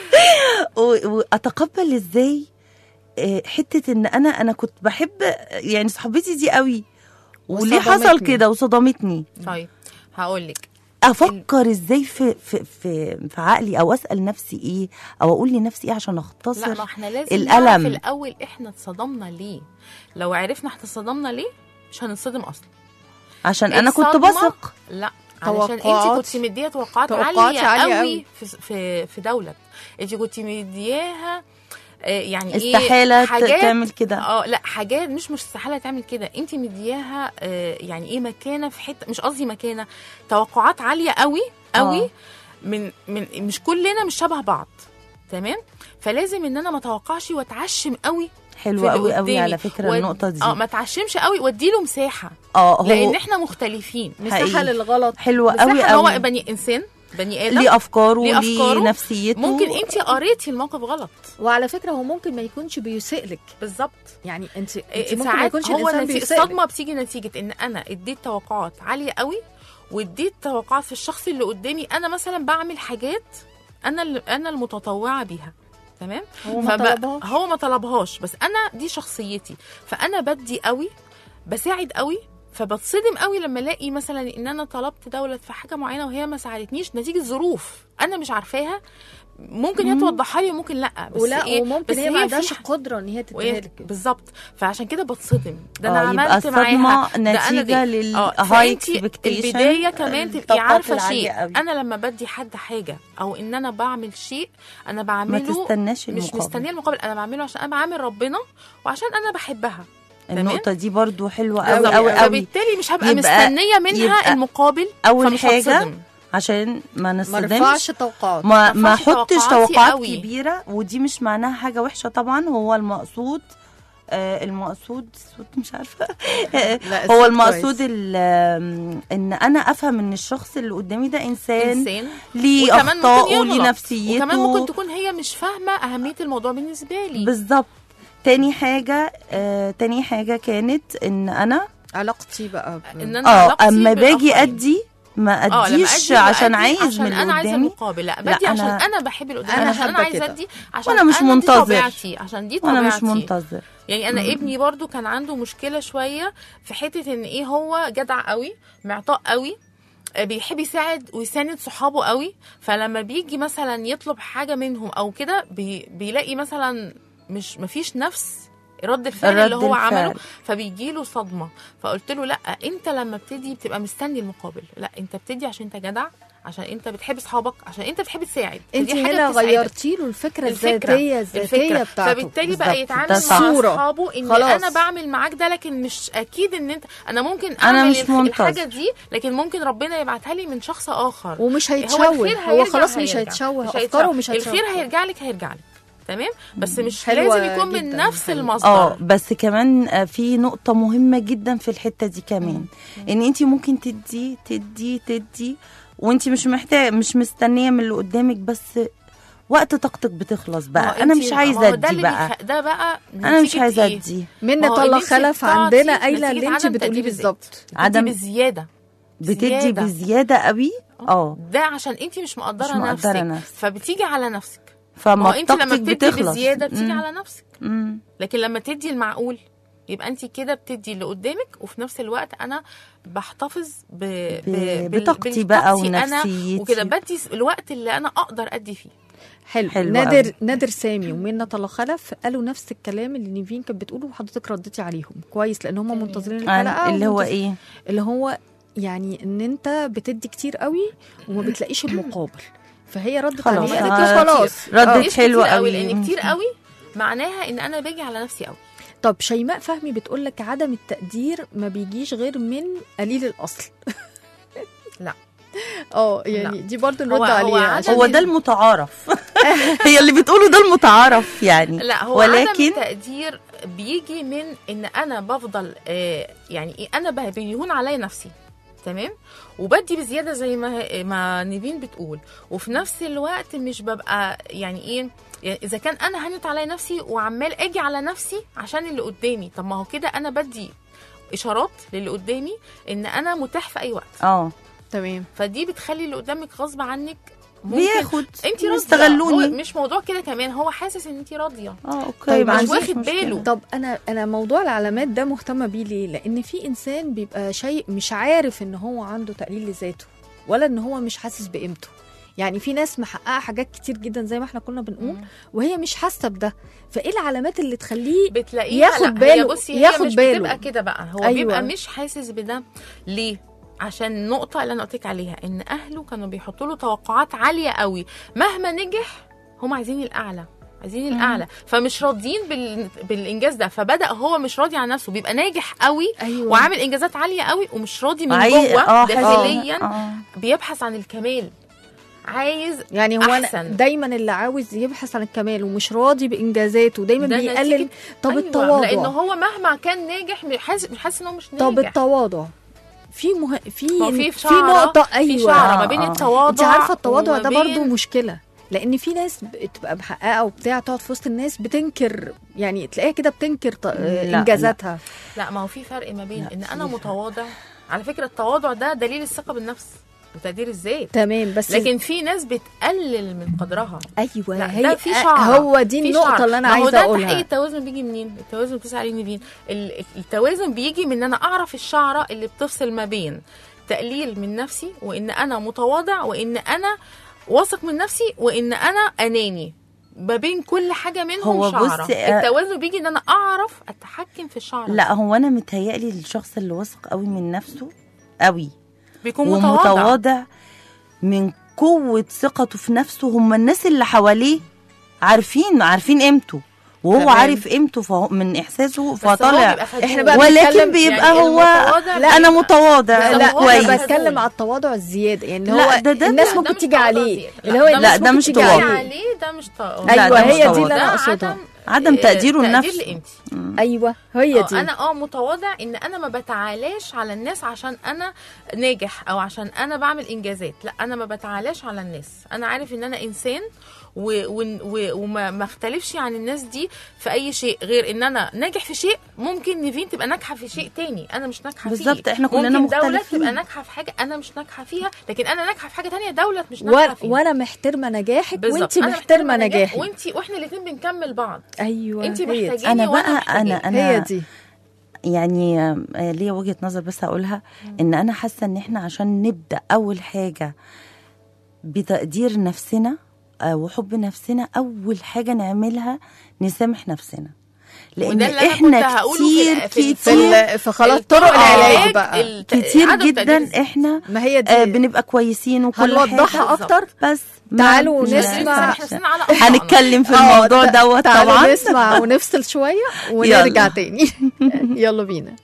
و- واتقبل ازاي آه، حته ان انا انا كنت بحب يعني صاحبتي دي قوي وليه حصل وصدمتني. كده وصدمتني طيب هقول لك افكر ازاي في في في, في عقلي او اسال نفسي ايه او اقول لنفسي ايه عشان لا اختصر ما احنا لازم الألم. نعرف الاول احنا اتصدمنا ليه لو عرفنا احنا اتصدمنا ليه مش هنتصدم اصلا عشان انا كنت الصدمة- بثق لا علشان انت توقعات. كنت مديها توقعات توقعات عاليه, عالية قوي قوي. في في في دولت انت كنت مدياها آه، يعني استحاله ايه ت- حاجات تعمل كده اه لا حاجات مش مش استحاله تعمل كده انت مدياها آه، يعني ايه مكانه في حته مش قصدي مكانه توقعات عاليه قوي قوي آه. من من مش كلنا مش شبه بعض تمام فلازم ان انا ما اتوقعش واتعشم قوي في حلوه اللي قوي قوي قدامي. على فكره واد- النقطه دي اه ما اتعشمش قوي واديله مساحه اه هو لان احنا مختلفين مساحة حقيقي. للغلط حلوه مساحه قوي ان هو قوي بني انسان بني ادم ليه افكاره ليه أفكاره. ليه نفسيته ممكن انت قريتي الموقف غلط وعلى فكرة هو ممكن ما يكونش بيسيء لك بالظبط يعني انت, انت إيه، ممكن ما ساعات يكونش هو الانسان نتيجة بيسيء لك. الصدمه بتيجي نتيجه ان انا اديت توقعات عاليه قوي واديت توقعات في الشخص اللي قدامي انا مثلا بعمل حاجات انا اللي انا المتطوعه بيها تمام هو ما فب- طلبهاش هو ما طلبهاش بس انا دي شخصيتي فانا بدي قوي بساعد قوي فبتصدم قوي لما الاقي مثلا ان انا طلبت دولة في حاجه معينه وهي ما ساعدتنيش نتيجه ظروف انا مش عارفاها ممكن هي توضحها لي وممكن لا بس ولا إيه وممكن بس هي ما عندهاش في القدرة ان هي تديها وهي لك بالظبط فعشان كده بتصدم ده انا آه، يبقى عملت معاها الصدمة ده أنا نتيجة دي. لل آه، high فأنتي expectation، البدايه كمان تبقي الطاقات عارفه العالية شيء قوي. انا لما بدي حد حاجه او ان انا بعمل شيء انا ما بعمله تستناش مش المقابل مستنيه المقابل انا بعمله عشان انا بعامل ربنا وعشان انا بحبها تمام؟ النقطه دي برضو حلوه أوي قوي قوي أوي. قوي فبالتالي مش هبقى يبقى- مستنيه منها يبقى المقابل أول فمش حاجة هتصدم. عشان ما ما نصدمش رفعش توقعات ما ما رفعش احطش توقعاتي توقعات قوي. كبيره ودي مش معناها حاجه وحشه طبعا هو المقصود آه المقصود صوت مش عارفه لا، هو الصوت المقصود كويس. ال- آم، ان انا افهم ان الشخص اللي قدامي ده انسان انسان ليه وكمان ممكن اخطائه يغلط. ليه نفسيته وكمان ممكن تكون هي مش فاهمه اهميه الموضوع بالنسبه لي بالظبط تاني حاجه آه تاني حاجه كانت ان انا علاقتي بقى ب- ان انا اه علاقتي اما باجي بالآخرين. ادي ما اه لما اديش أدي عشان بأدي عايز عشان من اللي انا عايزه قدامي مقابل لا لا، بدي عشان أنا- انا بحب اللي قدامي أنا عشان انا حابة عايزه كده. ادي عشان وأنا مش أنا دي منتظر. طبيعتي عشان دي وانا طبيعتي مش منتظر يعني انا ابني برضو كان عنده مشكله شويه في حته ان ايه هو جدع قوي معطاء قوي آه، بيحب يساعد ويساند صحابه قوي فلما بيجي مثلا يطلب حاجه منهم او كده بي بيلاقي مثلا مش مفيش نفس رد الفعل الرد اللي هو الفعل. عمله فبيجي له صدمه فقلت له لا انت لما بتدي بتبقى مستني المقابل لا انت بتدي عشان انت جدع عشان انت بتحب اصحابك عشان انت بتحب تساعد انت فدي حاجة هنا بتساعدك. غيرتي له الفكرة الفكرة. الذاتية الذاتية الفكرة. بتاعته فبالتالي بقى بالظبط. يتعامل ده مع صح. صورة. اصحابه ان خلاص. انا بعمل معاك ده لكن مش اكيد ان انت انا ممكن أنا اعمل مش الح- منتظر. الحاجه دي لكن ممكن ربنا يبعتها لي من شخص اخر ومش هو هيتشوه الخير هو هيرجع- خلاص مش هيرجع. هيتشوه مش افكاره مش هيتشوه الخير هيرجع لك هيرجع لك تمام بس مش حلوة لازم يكون من جداً نفس الحقيقة. المصدر اه بس كمان آه، في نقطة مهمة جدا في الحتة دي كمان ان انت ممكن تدي تدي تدي وانت مش محتاج مش مستنية من اللي قدامك بس وقت طاقتك بتخلص ما هو بقى انا انتي- مش ما عايزة هو ده ادي اللي بقى بيخ- ده بقى انا مش نتيجة عايزة إيه؟ ادي من ما هو طلع اللي انت خلف بتعطي عندنا قايله نتيجة اللي انت عدم بتقوليه تقدير الذات. بالظبط عدم- عدم بزياده بتدي زيادة. بزيادة قوي اه ده عشان انت مش مقدره مش مقدرة نفسك نفسك. فبتيجي على نفسك ما فما هو انت لما طاقتك بتدي بتخلص بزياده بتيجي مم. على نفسك مم. لكن لما تدي المعقول يبقى انت كده بتدي اللي قدامك وفي نفس الوقت انا بحتفظ ب... ب... ب- بال- بطاقتي بطاقتي بقى انا ونفسيتي. وكده بدي الوقت اللي انا اقدر ادي فيه حلو, حلو نادر أوي. نادر سامي ومنى طلع خلف قالوا نفس الكلام اللي نيفين كانت بتقوله وحضرتك رديتي عليهم كويس لان هم منتظرين الحلقه اللي هو ومنتظر- ايه اللي هو يعني ان انت بتدي كتير قوي وما بتلاقيش المقابل فهي ردت خلاص. عليه قالت آه، له خلاص ردت مش حلوة كتير قوي قوي. لان كتير قوي معناها ان انا باجي على نفسي قوي طب شيماء فهمي بتقول لك عدم التقدير ما بيجيش غير من قليل الاصل لا. اه يعني دي برضو نرد هو- هو عليها عدم عشان هو ده المتعارف هي اللي بتقوله ده المتعارف يعني لا هو عدم ولكن التقدير بيجي من ان انا بفضل آه يعني ايه انا ب- بيهون عليا نفسي تمام وبدي بزياده زي ما ما نيفين بتقول وفي نفس الوقت مش ببقى يعني ايه يعني اذا كان انا هنت عليا نفسي وعمال اجي على نفسي عشان اللي قدامي طب ما هو كده انا بدي اشارات للي قدامي ان انا متاح في اي وقت اه تمام فدي بتخلي اللي قدامك غصب عنك ممكن بياخد انت راضيه استغلوني هو مش موضوع كده كمان هو حاسس ان انت راضيه اه اوكي طيب، ما مش عنديش واخد مشكلة. باله. طب انا انا موضوع العلامات ده مهتمه بيه ليه لان في انسان بيبقى شيء مش عارف ان هو عنده تقليل لذاته ولا ان هو مش حاسس بقيمته يعني في ناس محققه حاجات كتير جدا زي ما احنا كنا بنقول وهي مش حاسه بده فايه العلامات اللي تخليه بتلاقيه ياخد لا، باله- هي بصي هي ياخد مش باله. بتبقى كده بقى هو أيوة. أيوة. بيبقى مش حاسس بده ليه عشان النقطة اللي أنا قلت لك عليها إن أهله كانوا بيحطوا له توقعات عالية قوي مهما نجح هم عايزين الأعلى عايزين الأعلى فمش راضيين بال... بالإنجاز ده فبدأ هو مش راضي عن نفسه بيبقى ناجح قوي ايوه وعامل إنجازات عالية قوي ومش راضي من عاي- جوه اه داخليا اه بيبحث عن الكمال عايز يعني هو أنا أحسن. دايما اللي عاوز يبحث عن الكمال ومش راضي بانجازاته دايما ده بيقلل نتيجة- طب أيوة، التواضع لأن هو مهما كان ناجح مش حاسس مش حاسس إن هو مش ناجح طب التواضع في مه... في ما هو في في شعرة- نقطه في ايوه شعرة آه، ما بين آه. التواضع انت عارفه التواضع ده وما برضو بين- مشكله لان في ناس بتبقى محققه وبتاع تقعد في وسط الناس بتنكر يعني تلاقيها كده بتنكر ط- لا، انجازاتها لا ما هو في فرق ما بين لا، ان في انا فرق. متواضع على فكره التواضع ده دليل الثقه بالنفس وتقدير الذات تمام بس لكن في ناس بتقلل من قدرها ايوه لا، هي ده في شعرة. هو دي في النقطه شعر. اللي انا ما هو عايزه ده تحقيق اقولها التوازن بيجي منين التوازن بتسأل عليه نيفين ال- التوازن بيجي من ان انا اعرف الشعره اللي بتفصل ما بين تقليل من نفسي وان انا متواضع وان انا واثق من نفسي وان انا اناني ما بين كل حاجه منهم هو شعره بصي، آه، التوازن بيجي ان انا اعرف اتحكم في الشعره لا هو انا متهيألي الشخص اللي واثق قوي من نفسه قوي بيكون متواضع ومتواضع من قوة ثقته في نفسه هم الناس اللي حواليه عارفين عارفين قيمته وهو تمام. عارف قيمته فهو من احساسه بس هو فطالع بيبقى خجول. إحنا بقى ولكن بنتكلم- بيبقى يعني هو المتواضع لا انا بيبقى- متواضع بس لا هو كويس انا خجول. بتكلم على التواضع الزياده يعني اللي لا، هو ده- ده- الناس لا، ده ممكن مش تيجي تواضع عليه زيادة. اللي هو لا، الناس ده ممكن مش تيجي تواضع. تواضع عليه عليه ده مش تواضع لا، ايوه ده مش هي دي تواضع. اللي انا ده اقصدها عدم عدم آه، تقديره تقدير لنفسه لقيمتي ايوه هي آه، دي انا اه متواضع ان انا ما بتعالاش على الناس عشان انا ناجح او عشان انا بعمل انجازات لا انا ما بتعالاش على الناس انا عارف ان انا انسان و- و- و- وما ما اختلفش عن الناس دي في اي شيء غير ان انا ناجح في شيء ممكن نيفين تبقى ناجحه في شيء تاني انا مش ناجحه فيه بالظبط، إحنا كلنا ممكن دولة مختلفين. تبقى ناجحه في حاجه انا مش ناجحه فيها لكن انا ناجحه في حاجه تانية دوله مش و... ناجحه فيها وانا محترمه نجاحك بالظبط. وانت أنا محترمه نجاح نجاحي وانت واحنا الاثنين بنكمل بعض ايوه انت هي دي. محتاجاني انا وانا بقى محتاجاك. انا انا هي دي يعني آه، ليا وجهه نظر بس هقولها ان انا حاسه ان احنا عشان نبدا اول حاجه بتقدير نفسنا آه، وحب نفسنا اول حاجه نعملها نسامح نفسنا لان وده اللي أنا احنا كنت هقوله في- كتير في- في في كتير ال- في خلاص الطرق طرق العلاج العلاج بقى الت- كتير عدم جدا تقدير احنا ما هي دي آه بنبقى كويسين وكل هنوضحها حاجه اكتر بس ما- تعالوا ما- نسمع. احنا نسينا على أخطائنا. هنتكلم في آه، الموضوع تع- دوت تعالوا طبعا نسمع ونفصل شويه ونرجع يلا. تاني يلا بينا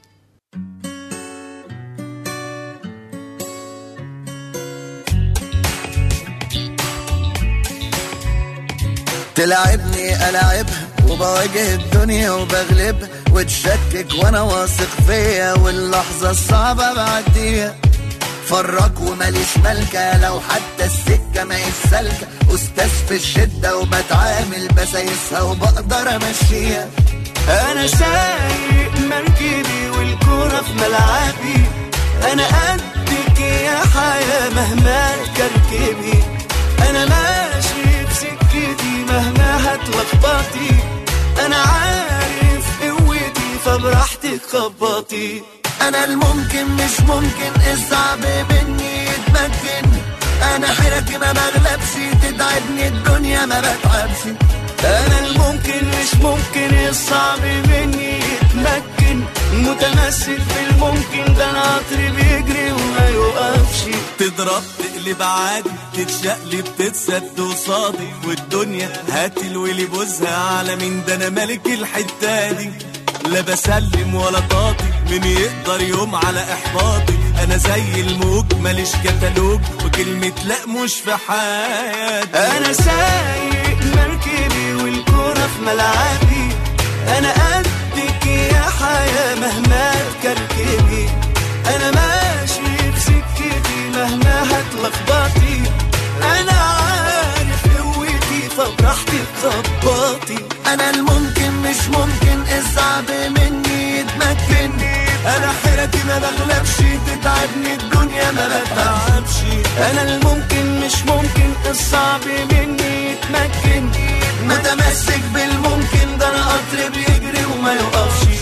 تلعبني ألعبها وبواجه الدنيا وبغلبها وتشكك وانا واثق فيا واللحظة الصعبة بعديها فرق وماليش ملكة لو حتى السكة ما سالكة أستاذ في الشدة وبتعامل بسايسها وبقدر أمشيها أنا سايق مركبي والكورة في ملعبي أنا قدك يا حياة مهما تكركبي أنا ماشي في سكتي مهما هتلخبطي أنا عارف قوتي فبراحتك خبطي أنا الممكن مش ممكن الصعب مني يتمكن انا حيرتي ما بغلبش تتعبني الدنيا ما بتعبش انا الممكن مش ممكن الصعب مني يتمكن متمسك بالممكن ده انا عطري بيجري وما يوقفش تضرب تقلب عادي تتشقلب تتسد قصادي والدنيا هات الولي بوزها على مين ده انا ملك الحته دي لا بسلم ولا طاطي مين يقدر يوم على احباطي انا زي الموج ماليش كتالوج وكلمة لا مش في حياتي انا سايق مركبي والكورة في ملعبي انا قدك يا حياة مهما تكركبي انا ماشي في سكتي مهما هتلخبطي انا عارف قوتي فبراحتي تظبطي انا الممكن مش ممكن الصعب مني يتمكن انا حيرتي ما بغلبش تتعبني الدنيا ما بتعبش انا الممكن مش ممكن الصعب مني يتمكن متمسك بالممكن ده انا قطر بيجري وما يوقفش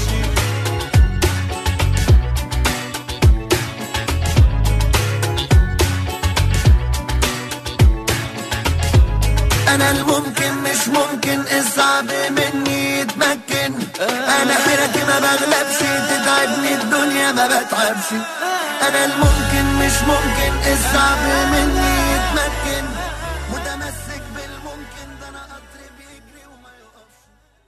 انا الممكن مش ممكن الصعب مني يتمكن انا حيرتي ما بغلبش تتعبني الدنيا ما بتعبش انا الممكن مش ممكن الصعب مني يتمكن متمسك بالممكن ده انا قطر بيجري وما يوقفش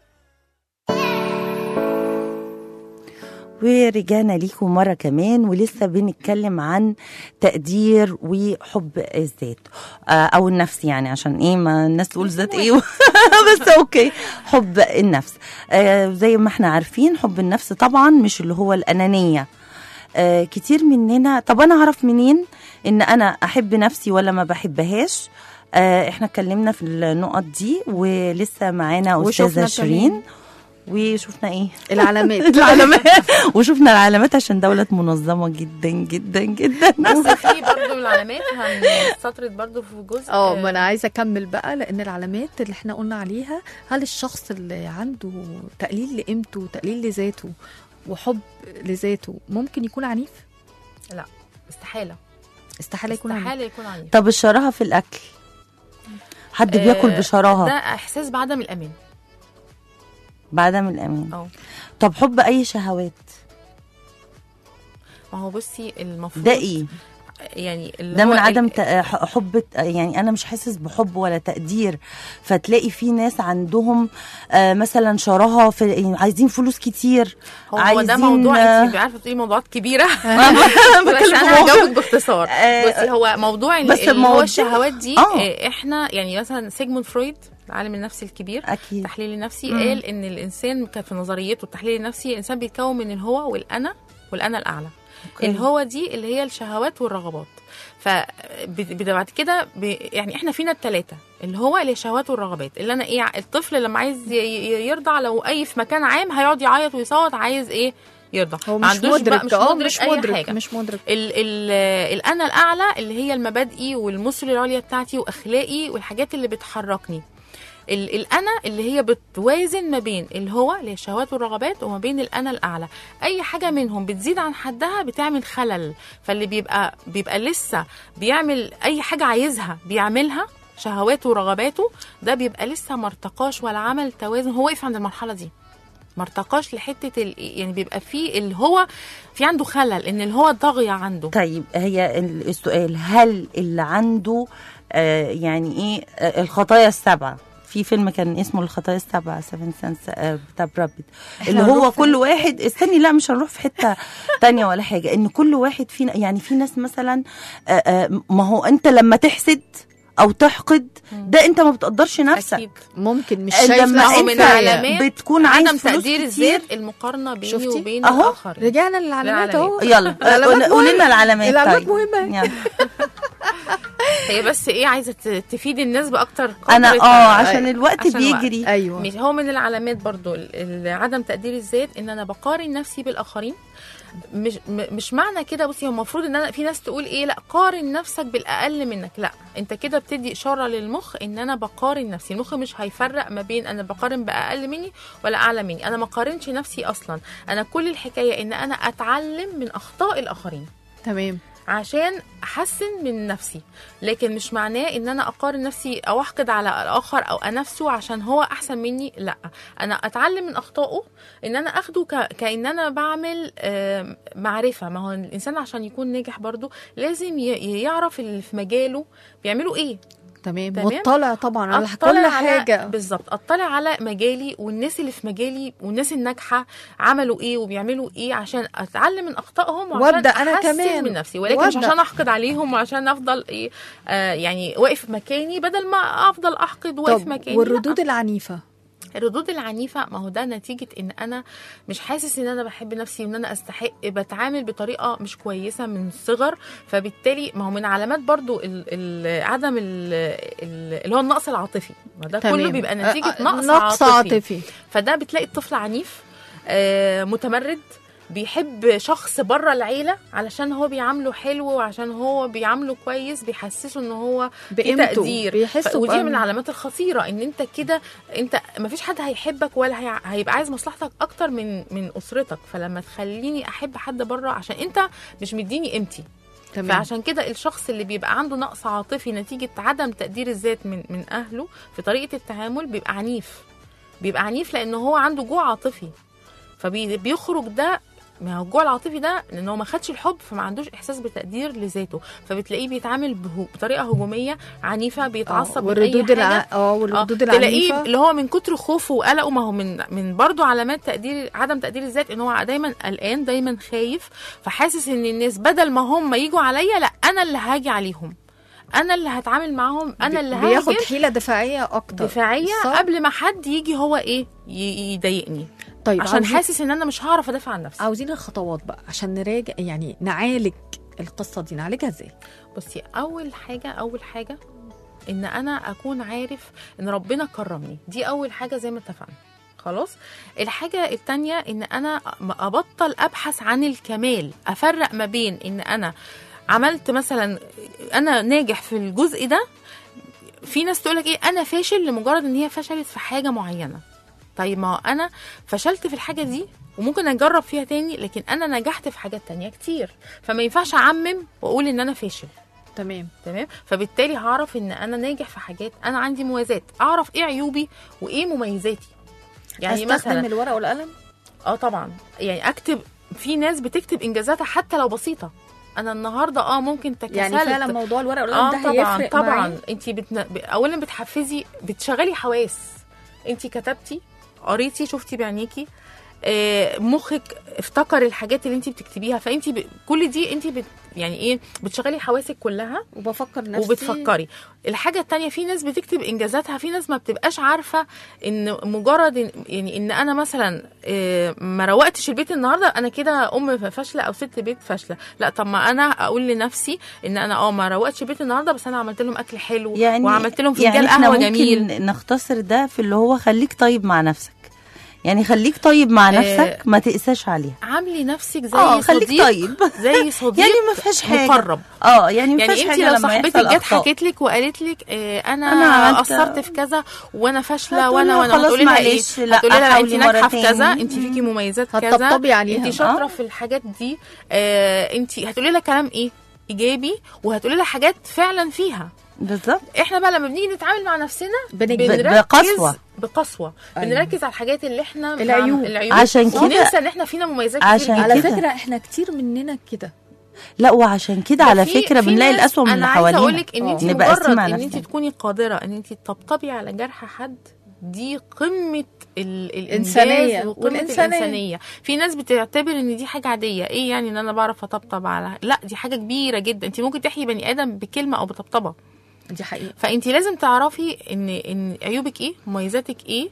ورجعنا ليكم مرة كمان ولسه بنتكلم عن تقدير وحب الذات آه، أو النفس يعني عشان إيه ما الناس تقول ذات إيه بس أوكي حب النفس آه، زي ما احنا عارفين حب النفس طبعا مش اللي هو الأنانية آه، كتير مننا طب أنا أعرف منين إن أنا أحب نفسي ولا ما بحبهاش آه، احنا اتكلمنا في النقط دي ولسه معانا وشفنا أستاذة شيرين وشفنا ايه العلامات العلامات وشفنا العلامات عشان دولة منظمة جدا جدا جدا بس في برضه من العلامات هنستطرد برضه في جزء اه ما انا عايزه اكمل بقى لان العلامات اللي احنا قلنا عليها هل الشخص اللي عنده تقليل لقيمته تقليل لذاته وحب لذاته ممكن يكون عنيف لا استحاله استحاله يكون عنيف استحاله يكون عنيف طب الشراهة في الأكل حد آه، بياكل بشراهة ده احساس بعدم الامان بعدم الأمان اه طب حب أي شهوات ما هو بصي المفروض ده إيه يعني اللي ده هو من ال- عدم ت- ح- حب يعني انا مش حاسس بحب ولا تقدير فتلاقي في ناس عندهم آه، مثلا شراهه في يعني عايزين فلوس كتير هو, هو عايزين ده موضوع آه، انت عارفه تقولي موضوعات كبيره بس بتكلم في انا موضوع- هجاوبك باختصار آه، بصي هو موضوع ال- بس اللي الموضوع- هو الشهوات دي آه. آه، احنا يعني مثلا سيجموند فرويد العالم النفسي الكبير اكيد التحليل النفسي قال ان الانسان كان في نظريته التحليل النفسي الانسان بيتكون من الهو والانا والانا الاعلى أوكي. الهو دي اللي هي الشهوات والرغبات ف ب- بعد كده ب- يعني احنا فينا الثلاثه اللي هو اللي الشهوات والرغبات اللي انا ايه الطفل لما عايز ي- ي- يرضع لو اي في مكان عام هيقعد يعيط ويصوت عايز ايه يرضع هو ما مش عندوش بقى- مدرك اه مش مش أي مدرك حاجة. مش مدرك ال ال الانا الاعلى اللي هي المبادئي والمثل العليا بتاعتي واخلاقي والحاجات اللي بتحركني ال الانا اللي هي بتوازن ما بين الهو اللي هي الشهوات والرغبات وما بين الانا الاعلى اي حاجه منهم بتزيد عن حدها بتعمل خلل فاللي بيبقى بيبقى لسه بيعمل اي حاجه عايزها بيعملها شهواته ورغباته ده بيبقى لسه ما ارتقاش ولا عمل توازن هو واقف عند المرحله دي ما ارتقاش لحته ال- يعني بيبقى فيه اللي هو في عنده خلل ان اللي هو طاغيه عنده طيب هي ال- السؤال هل اللي عنده آه يعني ايه آه الخطايا السبعه في فيلم كان اسمه الخطايا السبعه سيفن سنس بتاع براد بيت اللي هنروح هو فين؟ كل واحد استني لا مش هنروح في حته تانية ولا حاجه ان كل واحد فينا يعني في ناس مثلا آه آه ما هو انت لما تحسد او تحقد ده انت ما بتقدرش نفسك اكيد ممكن مش لما شايف أنت نفسه هو من كفاية. العلامات بتكون عايز عدم فلوس تقدير كتير. الذات المقارنه بيني شفتي؟ وبين أهو. الاخرين رجعنا للعلامات اهو يلا العلامات قولي لنا مهمة. العلامات العلامات طيب. مهمة. يلا. هي بس ايه عايزه ت- تفيد الناس باكتر قدر انا ت- اه عشان الوقت عشان الوقت. بيجري ايوه مش هو من العلامات برضو ال- ال- عدم تقدير الذات ان انا بقارن نفسي بالاخرين مش م- مش معنى كده بصي هو المفروض ان انا في ناس تقول ايه لا قارن نفسك بالاقل منك لا انت كده بتدي اشاره للمخ ان انا بقارن نفسي المخ مش هيفرق ما بين انا بقارن باقل مني ولا اعلى مني انا ما قارنش نفسي اصلا انا كل الحكايه ان انا اتعلم من اخطاء الاخرين تمام عشان احسن من نفسي لكن مش معناه ان انا اقارن نفسي او احقد على الاخر او انافسه عشان هو احسن مني لا انا اتعلم من اخطائه ان انا اخده ك... كان انا بعمل آم، معرفه ما هو الانسان عشان يكون ناجح برضو لازم ي... يعرف اللي في مجاله بيعملوا ايه تمام تمام. واطلع طبعا على أطلع كل على- حاجه بالظبط اطلع على مجالي والناس اللي في مجالي والناس الناجحه عملوا ايه وبيعملوا ايه عشان اتعلم من اخطائهم وعشان وأبدأ أنا أحسن كمان. من نفسي ولكن مش وأبدأ. عشان احقد عليهم وعشان افضل ايه آه يعني واقف في مكاني بدل ما افضل احقد واقف طب مكاني والردود لأ. العنيفه الردود العنيفه ما هو ده نتيجه ان انا مش حاسس ان انا بحب نفسي وان انا استحق بتعامل بطريقه مش كويسه من الصغر فبالتالي ما هو من علامات برضو ال ال عدم ال ال اللي هو النقص العاطفي ما ده كله تمام. بيبقى آه، نتيجه آه، نقص, نقص عاطفي. عاطفي فده بتلاقي الطفل عنيف آه، متمرد بيحب شخص بره العيله علشان هو بيعامله حلو وعشان هو بيعامله كويس بيحسسه ان هو في بقيمته تقدير بيحسوا ف- ودي بقى- من العلامات الخطيره ان انت كده انت ما فيش حد هيحبك ولا هي... هيبقى عايز مصلحتك اكتر من من اسرتك فلما تخليني احب حد بره عشان انت مش مديني قيمتي تمام فعشان كده الشخص اللي بيبقى عنده نقص عاطفي نتيجة عدم تقدير الذات من من أهله في طريقة التعامل بيبقى عنيف بيبقى عنيف لأنه هو عنده جوع عاطفي فبيخرج ده ما هو الجوع العاطفي ده لان هو ما خدش الحب فما عندوش احساس بتقدير لذاته فبتلاقيه بيتعامل بهو- بطريقه هجوميه عنيفه بيتعصب من والردود اي حاجه الع... اه والردود آه، تلاقيه العنيفه اللي هو من كتر خوفه وقلقه ما هو من من برضه علامات تقدير عدم تقدير الذات ان هو دايما قلقان دايما خايف فحاسس ان الناس بدل ما هم يجوا عليا لا انا اللي هاجي عليهم انا اللي هتعامل معاهم انا اللي بياخد هاجي حيله دفاعيه اكتر دفاعيه صح؟ قبل ما حد يجي هو ايه ي- يضايقني طيب عشان عاوزين- حاسس ان انا مش هعرف ادافع عن نفسي عاوزين الخطوات بقى عشان نراجع يعني نعالج القصه دي نعالجها ازاي بصي اول حاجه اول حاجه ان انا اكون عارف ان ربنا كرمني دي اول حاجه زي ما اتفقنا خلاص الحاجه التانية ان انا م- ابطل ابحث عن الكمال افرق ما بين ان انا عملت مثلا انا ناجح في الجزء ده في ناس تقولك ايه انا فاشل لمجرد ان هي فشلت في حاجه معينه طيب ما هو انا فشلت في الحاجه دي وممكن اجرب فيها تاني لكن انا نجحت في حاجات تانية كتير فما ينفعش اعمم واقول ان انا فاشل تمام تمام فبالتالي هعرف ان انا ناجح في حاجات انا عندي مميزات اعرف ايه عيوبي وايه مميزاتي يعني استخدم مثلا الورقه والقلم اه طبعا يعني اكتب في ناس بتكتب انجازاتها حتى لو بسيطه انا النهارده اه ممكن تكسلت يعني فعلا موضوع الورقه والقلم اه ده طبعا هيفرق طبعا معايا. انت بتن... ب- اولا بتحفزي بتشغلي حواس انت كتبتي قريتي شفتي بعينيكي آه، مخك افتكر الحاجات اللي انت بتكتبيها فانت ب... كل دي انت بت... يعني ايه بتشغلي حواسك كلها وبفكر نفسي وبتفكري الحاجه التانية في ناس بتكتب انجازاتها في ناس ما بتبقاش عارفه ان مجرد إن يعني ان انا مثلا آه، ما روقتش البيت النهارده انا كده ام فاشله او ست بيت فاشله لا طب ما انا اقول لنفسي ان انا اه ما روقتش البيت النهارده بس انا عملت لهم اكل حلو يعني وعملت لهم فنجان يعني احنا قهوه ممكن جميل نختصر ده في اللي هو خليك طيب مع نفسك يعني خليك طيب مع آه، نفسك ما تقساش عليها عاملي نفسك زي اه خليك صديق طيب زي صديق يعني ما فيهاش حاجه مقرب اه يعني ما يعني فيهاش انت حاجه لو لما صاحبتك يحصل جت أخطاء. حكيت لك وقالت لك اه انا, أنا عملت- قصرت في كذا وانا فاشله هتقولي وانا لها وانا خلاص هتقولي لها ايه معلش، لا، هتقولي لها انت حاولي ناجحه مرة في كذا تاني. انت فيكي مميزات كذا هتطبطبي عليها. انت شاطره آه. في الحاجات دي اه انت هتقولي لها كلام ايه ايجابي وهتقولي لها حاجات فعلا فيها بالظبط احنا بقى لما بنيجي نتعامل مع نفسنا بنجبر. بنركز بقسوة. بقسوه أيوة. بنركز على الحاجات اللي احنا مع- العيوب. العيوب عشان كده- وننسى ان احنا فينا مميزات كتير عشان جدا. على كده. فكره احنا كتير مننا كده لا وعشان كده ده على في- فكره في بنلاقي ناس- الاسوأ من اللي انا عايزه اقول حوالينا لك ان آه. انت نبقى مجرد قاسيين مع ان انت نفسنا. تكوني قادره ان انت تطبطبي على جرح حد دي قمه ال- الانجاز إنسانية. وقمه والإنسانية. الانسانيه في ناس بتعتبر ان دي حاجه عاديه ايه يعني ان انا بعرف اطبطب على لا دي حاجه كبيره جدا انت ممكن تحيي بني ادم بكلمه او بطبطبه دي حقيقه فانت لازم تعرفي ان ان عيوبك ايه مميزاتك ايه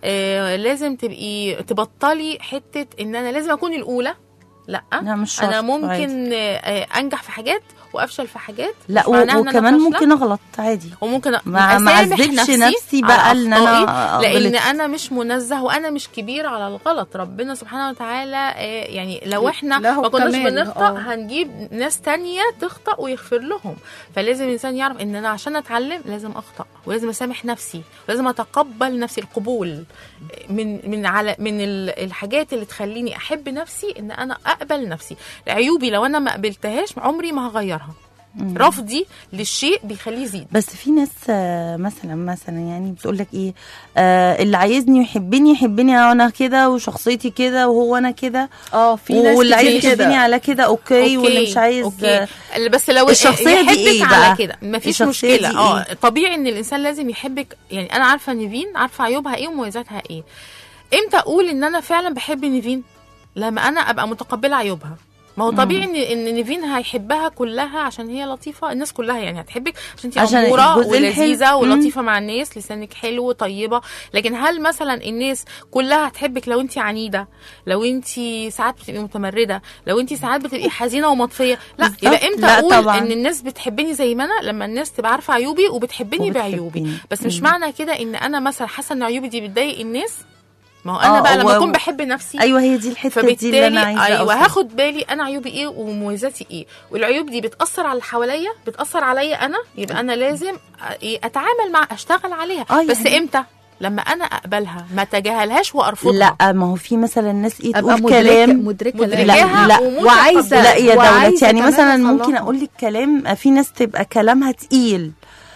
آه لازم تبقي تبطلي حته ان انا لازم اكون الاولى لا لا مش انا شرط، عادي. ممكن آه، انجح في حاجات وافشل في حاجات لا مش معناها و- إن أنا وكمان فاشلة. ممكن اغلط عادي وممكن ما- ما أسامح أعذبش نفسي على بقى إن أنا أخطائي، لان غلطت. انا مش منزه وانا مش كبير على الغلط ربنا سبحانه وتعالى آه، يعني لو احنا له ما كناش كمال، بنخطا آه. هنجيب ناس تانية تخطا ويغفر لهم فلازم الانسان يعرف ان انا عشان اتعلم لازم اخطا ولازم اسامح نفسي ولازم اتقبل نفسي القبول من من على من ال- الحاجات اللي تخليني احب نفسي ان انا اقبل نفسي عيوبي لو انا ما قبلتهاش عمري ما هغيرها رفضي للشيء بيخليه يزيد بس في ناس آه، مثلا مثلا يعني بتقول لك ايه آه اللي عايزني يحبني يحبني انا كده وشخصيتي كده وهو انا كده اه في ناس واللي عايز كتير يحبني على كده اوكي, واللي مش عايز اوكي بس لو الشخصية دي يحبك إيه على بقى؟ كده مفيش الشخصية مشكله دي اه إيه؟ طبيعي ان الانسان لازم يحبك يعني انا عارفه نيفين عارفه عيوبها ايه ومميزاتها ايه امتى اقول ان انا فعلا بحب نيفين لما انا ابقى متقبله عيوبها ما هو طبيعي ان ان نيفين هيحبها كلها عشان هي لطيفه الناس كلها يعني هتحبك عشان انت عشان اموره الجزء ولذيذه الحلو. ولطيفه مع الناس لسانك حلو وطيبه لكن هل مثلا الناس كلها هتحبك لو انت عنيده لو انت ساعات بتبقي متمرده لو انت ساعات بتبقي حزينه ومطفيه لا بالظبط. يبقى امتى لا اقول طبعاً. ان الناس بتحبني زي ما انا لما الناس تبقى عارفه عيوبي وبتحبني بعيوبي وبتحبني. بس مش مم. معنى كده ان انا مثلا حاسه ان عيوبي دي بتضايق الناس ما هو انا آه، بقى لما و- اكون بحب نفسي ايوه هي دي الحته دي اللي فبالتالي انا عايزه ايوه أوصل. هاخد بالي انا عيوبي ايه ومميزاتي ايه والعيوب دي بتاثر على اللي حواليا بتاثر عليا انا يبقى انا لازم أ- إيه اتعامل مع اشتغل عليها آه، بس يعني- امتى لما انا اقبلها ما اتجاهلهاش وارفضها لا ما هو في مثلا ناس ايه ابقى تقول مدركه كلام مدركه مدركاها لا، ومتقبلة. وعايزه لا يا دولت وعايزة يعني كمان مثلا أصلحها. ممكن اقول لك كلام في ناس تبقى كلامها تقيل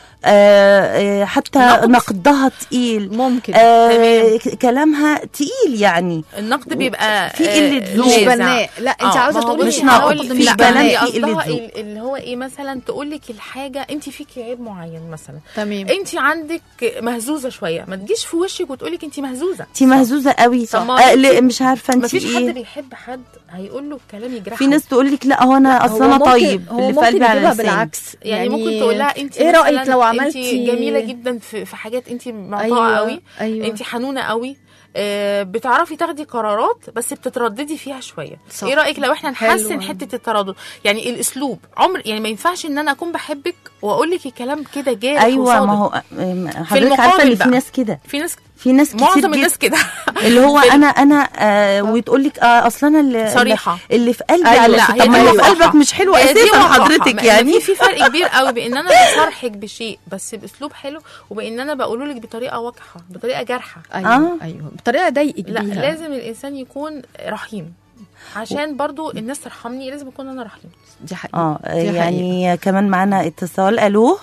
آه آه، حتى نقد. نقدها تقيل ممكن آه ك- كلامها تقيل يعني النقد بيبقى في آه، قلة ذوق. مش لاذع. بناء لا انت آه، عاوزه ما هو تقولي مش بصي، نقد، هقول في لك لا، كلام هي فيه قلة قصدها ذوق. ال- اللي هو ايه مثلا تقول لك الحاجه انت فيكي عيب معين مثلا تمام انت عندك مهزوزه شويه ما تجيش في وشك وتقول لك انت مهزوزه انت مهزوزه قوي طب ما آه انت- لا، مش عارفه انت ما فيش حد ايه بيحب حد هيقول له كلام يجرحه في ناس تقول لك لا هو انا اصلا هو انا ممكن- طيب هو اللي في ممكن قلبي على يجيبها لساني بالعكس يعني, ممكن تقول لها انت ايه رايك لو انت عملتي جميله جدا في, في حاجات انت معطاءه أيوة، قوي أيوة. انت حنونه قوي آه، بتعرفي تاخدي قرارات بس بتترددي فيها شويه صح. ايه رايك لو احنا حلو. نحسن حته التردد يعني الاسلوب عمر يعني ما ينفعش ان انا اكون بحبك واقول لك الكلام كده جارح ايوه وصادق. ما هو آم، حضرتك عارفه المقابل ان في بقى. ناس كده في ناس في ناس كتير معظم جدا الناس كده اللي هو في- انا انا آه وتقول لك آه اصلا انا اللي صريحة. اللي في قلبي أيوة، على لا، طب هي ما دي اللي في وضوحها. قلبك مش حلو هي دي اساسا وضوحها. حضرتك ما- يعني في في فرق كبير قوي بان انا بصرحك بشيء بس باسلوب حلو وبان انا بقوله لك بطريقه وقحه بطريقه جارحه ايوه آه. ايوه بطريقه ضايقك لا بيها لازم الانسان يكون رحيم عشان برضو الناس ترحمني لازم اكون انا رحيم دي حقيقه اه دي حقيقة. يعني كمان معانا اتصال الو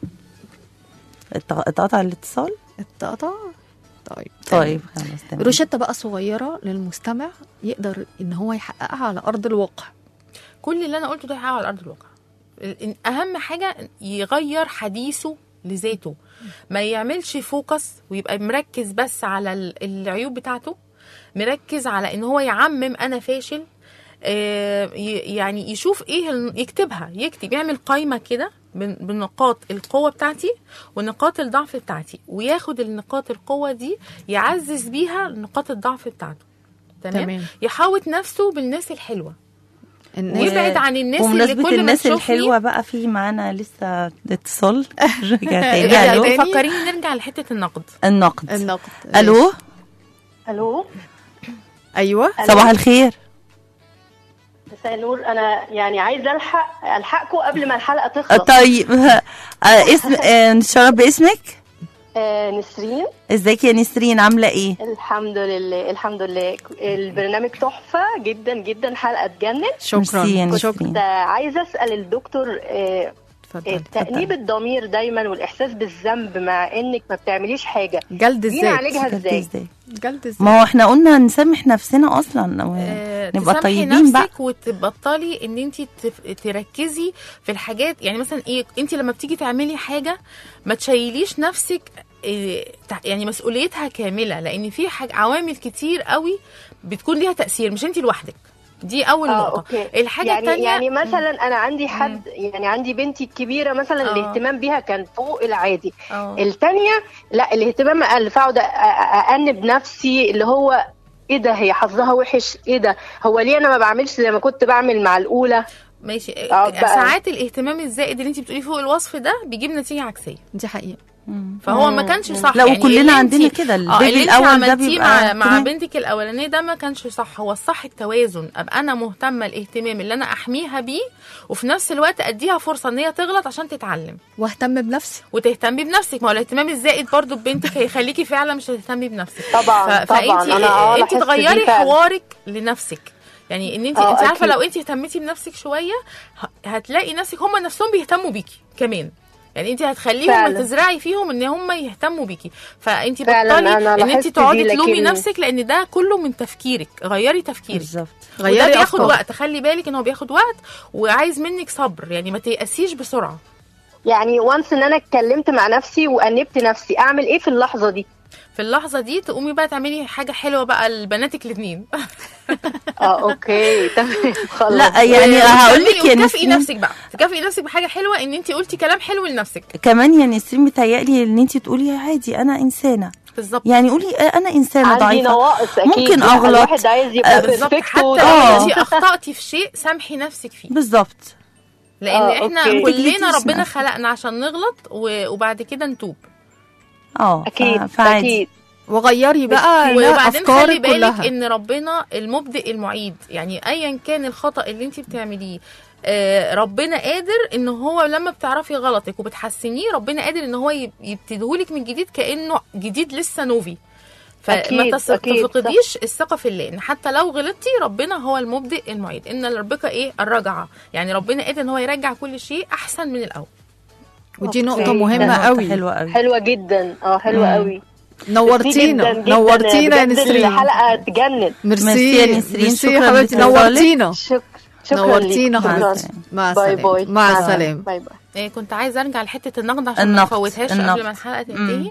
اتق- اتقطع الاتصال اتقطع طيب طيب خلاص تمام روشته بقى صغيره للمستمع يقدر ان هو يحققها على ارض الواقع كل اللي انا قلته ده يحقق على ارض الواقع ال- اهم حاجه يغير حديثه لذاته ما يعملش فوكس ويبقى مركز بس على ال- العيوب بتاعته مركز على ان هو يعمم انا فاشل آه، ي- يعني يشوف ايه ال- يكتبها يكتب يعمل قائمه كده بن- بنقاط القوه بتاعتي ونقاط الضعف بتاعتي وياخد النقاط القوه دي يعزز بيها نقاط الضعف بتاعته تمام, تمام. يحاوط نفسه بالناس الحلوه الناس ويبعد عن الناس اللي بمناسبة كل ما الناس تشوفني- الحلوة بقى في معانا لسه اتصال رجع تاني يعني الو فكريني نرجع لحته النقد النقد النقد الو الو ايوه صباح الخير مساء النور انا يعني عايزه الحق الحقكم قبل ما الحلقه تخلص طيب آه، اسم آه، نتشرف باسمك آه نسرين ازيك يا نسرين عاملة ايه الحمد لله الحمد لله البرنامج تحفه جدا جدا حلقه تجنن شكرا ميرسي يا شكرا نسرين. كنت عايزه اسال الدكتور آه اتفضل تأنيب الضمير دايما والاحساس بالذنب مع انك ما بتعمليش حاجه جلد دي الذات نعالجها فكرت ازاي ازاي جلد الذات ما هو احنا قلنا نسامح نفسنا اصلا آه، نبقى تسامحي طيبين بقى نفسك وتبطلي ان انت تركزي في الحاجات يعني مثلا ايه انت لما بتيجي تعملي حاجه ما تشيليش نفسك إيه، تع- يعني مسؤوليتها كامله لان في حاج عوامل كتير قوي بتكون ليها تاثير مش انت لوحدك دي اول اه نقطه اوكي الحاجه يعني الثانيه يعني مثلا انا عندي حد يعني عندي بنتي الكبيره مثلا آه. الاهتمام بيها كان فوق العادي اه التانية لا الاهتمام اقل فاقعد أ- أ- أأنب نفسي اللي هو ايه ده هي حظها وحش ايه ده هو ليه انا ما بعملش زي ما كنت بعمل مع الاولى ماشي آه، بقى. ساعات الاهتمام الزائد اللي انت بتقوليه فوق الوصف ده بيجيب نتيجه عكسيه دي حقيقه فهو ما كانش صح لا يعني وكلنا اللي عندنا انتي- كده اه البيبي اللي انت الاول ده عملتيه مع بيبقى مع تمام. بنتك الاولانيه ده ما كانش صح هو الصح التوازن ابقى انا مهتمه الاهتمام اللي انا احميها بيه وفي نفس الوقت اديها فرصه ان هي تغلط عشان تتعلم واهتم بنفسي وتهتمي بنفسك ما هو الاهتمام الزائد برضو ببنتك هيخليكي فعلا مش هتهتمي بنفسك طبعا ف- طبعا فانت انا آه، انت لاحظت دي تغيري فعلا. حوارك لنفسك يعني ان انت آه، انت عارفه أكيد. لو انت اهتميتي بنفسك شويه ه- هتلاقي نفسك هم نفسهم بيهتموا بيكي كمان يعني انت هتخليهم فعلا. تزرعي فيهم ان هم يهتموا بيكي فانت فعلا، بطلي أنا ان انت لاحظت تقعدي دي، تلومي لكن- نفسك لان ده كله من تفكيرك غيري تفكيرك بالظبط وده غيري بياخد أفكارك. وقت خلي بالك ان هو بياخد وقت وعايز منك صبر يعني ما تيأسيش بسرعه يعني وانس ان انا اتكلمت مع نفسي وانبت نفسي اعمل ايه في اللحظه دي في اللحظه دي تقومي بقى تعملي حاجه حلوه بقى لبناتك الاثنين اه اوكي تمام خلاص لا يعني هقول لك يا تكافئي نسرين نفسك بقى تكافئي نفسك بحاجه حلوه ان انت قلتي كلام حلو لنفسك كمان يا نسرين متهيألي ان انت تقولي عادي انا انسانه بالظبط يعني قولي آه، انا انسانه عندي ضعيفه نواقص اكيد ممكن لا، أغلط. الواحد عايز آه، يبقى بالظبط بيرفكت حتى لو آه. انت اخطاتي في شيء سامحي نفسك فيه بالظبط لان آه، احنا أوكي. كلنا تجلديش ربنا نفسك. خلقنا عشان نغلط و- وبعد كده نتوب اه ف- اكيد فعادي اكيد وغيري بقى وبعدين خلي افكارك بالك كلها ان ربنا المبدئ المعيد يعني ايا كان الخطا اللي انت بتعمليه آه، ربنا قادر ان هو لما بتعرفي غلطك وبتحسنيه ربنا قادر ان هو يب- يبتديهولك من جديد كانه جديد لسه نوفي فما أكيد، تس- أكيد، تفقديش الثقه في الله ان حتى لو غلطتي ربنا هو المبدئ المعيد ان ربك ايه الرجعه يعني ربنا قادر ان هو يرجع كل شيء احسن من الاول ودي أوكي. نقطه ده مهمه نقطة قوي حلوه قوي حلوه جدا اه حلوه قوي نورتينا جداً جداً، نورتينا يا بجد نسرين الحلقه تجنن ميرسي ميرسي يا نسرين، ميرسي يا شكراً حبيبتي لاتصالك. نورتينا شكرا شكرا نورتينا ليك. حبيبتي شكراً. مع باي السلامه باي مع السلامه باي باي إيه كنت عايزه ارجع لحته النقد عشان ما النقد، نفوتهاش النقد. قبل ما الحلقه تنتهي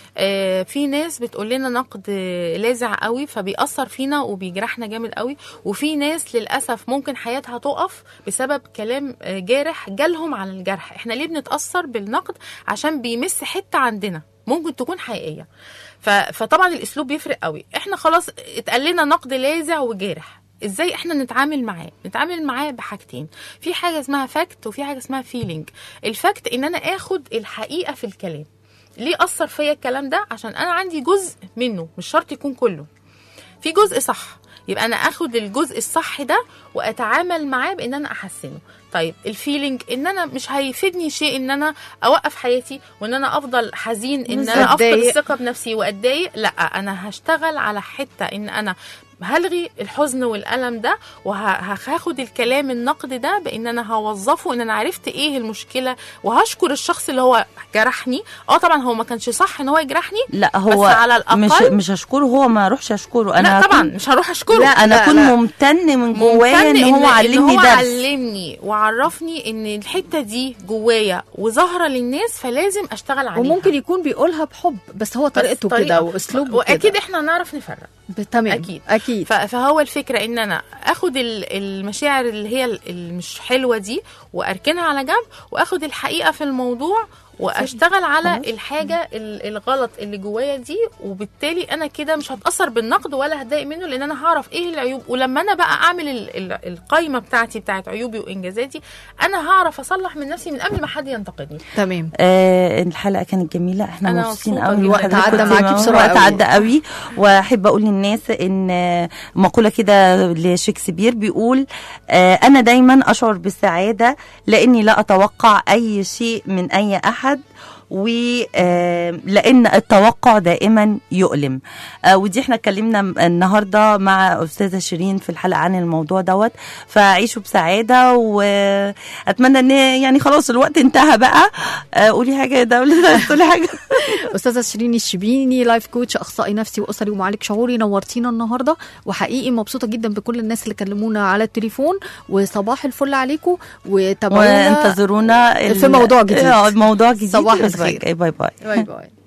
آه في ناس بتقول لنا نقد آه، لاذع قوي فبيأثر فينا وبيجرحنا جامد قوي وفي ناس للاسف ممكن حياتها تقف بسبب كلام آه، جارح جالهم على الجرح احنا ليه بنتأثر بالنقد عشان بيمس حته عندنا ممكن تكون حقيقيه ف... فطبعا الاسلوب بيفرق قوي احنا خلاص اتقال لنا نقد لاذع وجارح ازاي احنا نتعامل معاه نتعامل معاه بحاجتين في حاجه اسمها فاكت وفي حاجه اسمها فيلينج الفاكت ان انا اخد الحقيقه في الكلام ليه اثر فيا الكلام ده عشان انا عندي جزء منه مش شرط يكون كله في جزء صح يبقى انا اخد الجزء الصح ده واتعامل معاه بان انا احسنه طيب الفيلينج ان انا مش هيفيدني شيء ان انا اوقف حياتي وان انا افضل حزين ان انا افقد أتضايق. الثقه بنفسي واتضايق لا انا هشتغل على حته ان انا هلغي الحزن والالم ده وهاخد الكلام النقد ده بان انا هوظفه ان انا عرفت ايه المشكله وهشكر الشخص اللي هو جرحني اه طبعا هو ما كانش صح ان هو يجرحني لا هو بس على الأقل- مش مش هشكره هو ما اروحش اشكره انا لا طبعا هكون- مش هروح اشكره لا، انا اكون لا. ممتن من جوايا ممتن ان هو علمني هو درس علمني وعرفني ان الحته دي جوايا وظاهره للناس فلازم اشتغل عليها وممكن يكون بيقولها بحب بس هو بس طريقته طريقة- كده واسلوبه واكيد كده احنا نعرف نفرق ب- تمام أكيد. اكيد ف- فهو الفكره ان انا اخد ال- المشاعر اللي هي ال- المش حلوه دي واركنها على جنب واخد الحقيقه في الموضوع واشتغل على الحاجه ال- الغلط اللي جوايا دي وبالتالي انا كده مش هتاثر بالنقد ولا هتضايق منه لان انا هعرف ايه العيوب ولما انا بقى اعمل ال- ال- القايمه بتاعتي بتاعت عيوبي وانجازاتي انا هعرف اصلح من نفسي من قبل ما حد ينتقدني تمام آه الحلقه كانت جميله احنا أنا مبسوطين مبسوطة قوي جداً. الوقت وحضرتك عدى كنت معاكي معانا. بسرعة الوقت قوي. عدى قوي واحب اقول للناس ان آه، مقوله كده لشكسبير بيقول آه انا دايما اشعر بالسعاده لاني لا اتوقع اي شيء من اي احد ولان التوقع دائما يؤلم آه، ودي احنا اتكلمنا النهارده مع استاذه شيرين في الحلقه عن الموضوع دوت فعيشوا بسعاده واتمنى ان يعني خلاص الوقت انتهى بقى آه، قولي حاجه يا دوله تقولي حاجه استاذه شيرين الشبيني لايف كوتش اخصائي نفسي واسري ومعالج شعوري نورتينا النهارده وحقيقي مبسوطه جدا بكل الناس اللي كلمونا على التليفون وصباح الفل عليكم وتابعونا وانتظرونا ال- في موضوع جديد. آه، موضوع جديد صباح الأسبوع الخير. الجاي. باي باي باي باي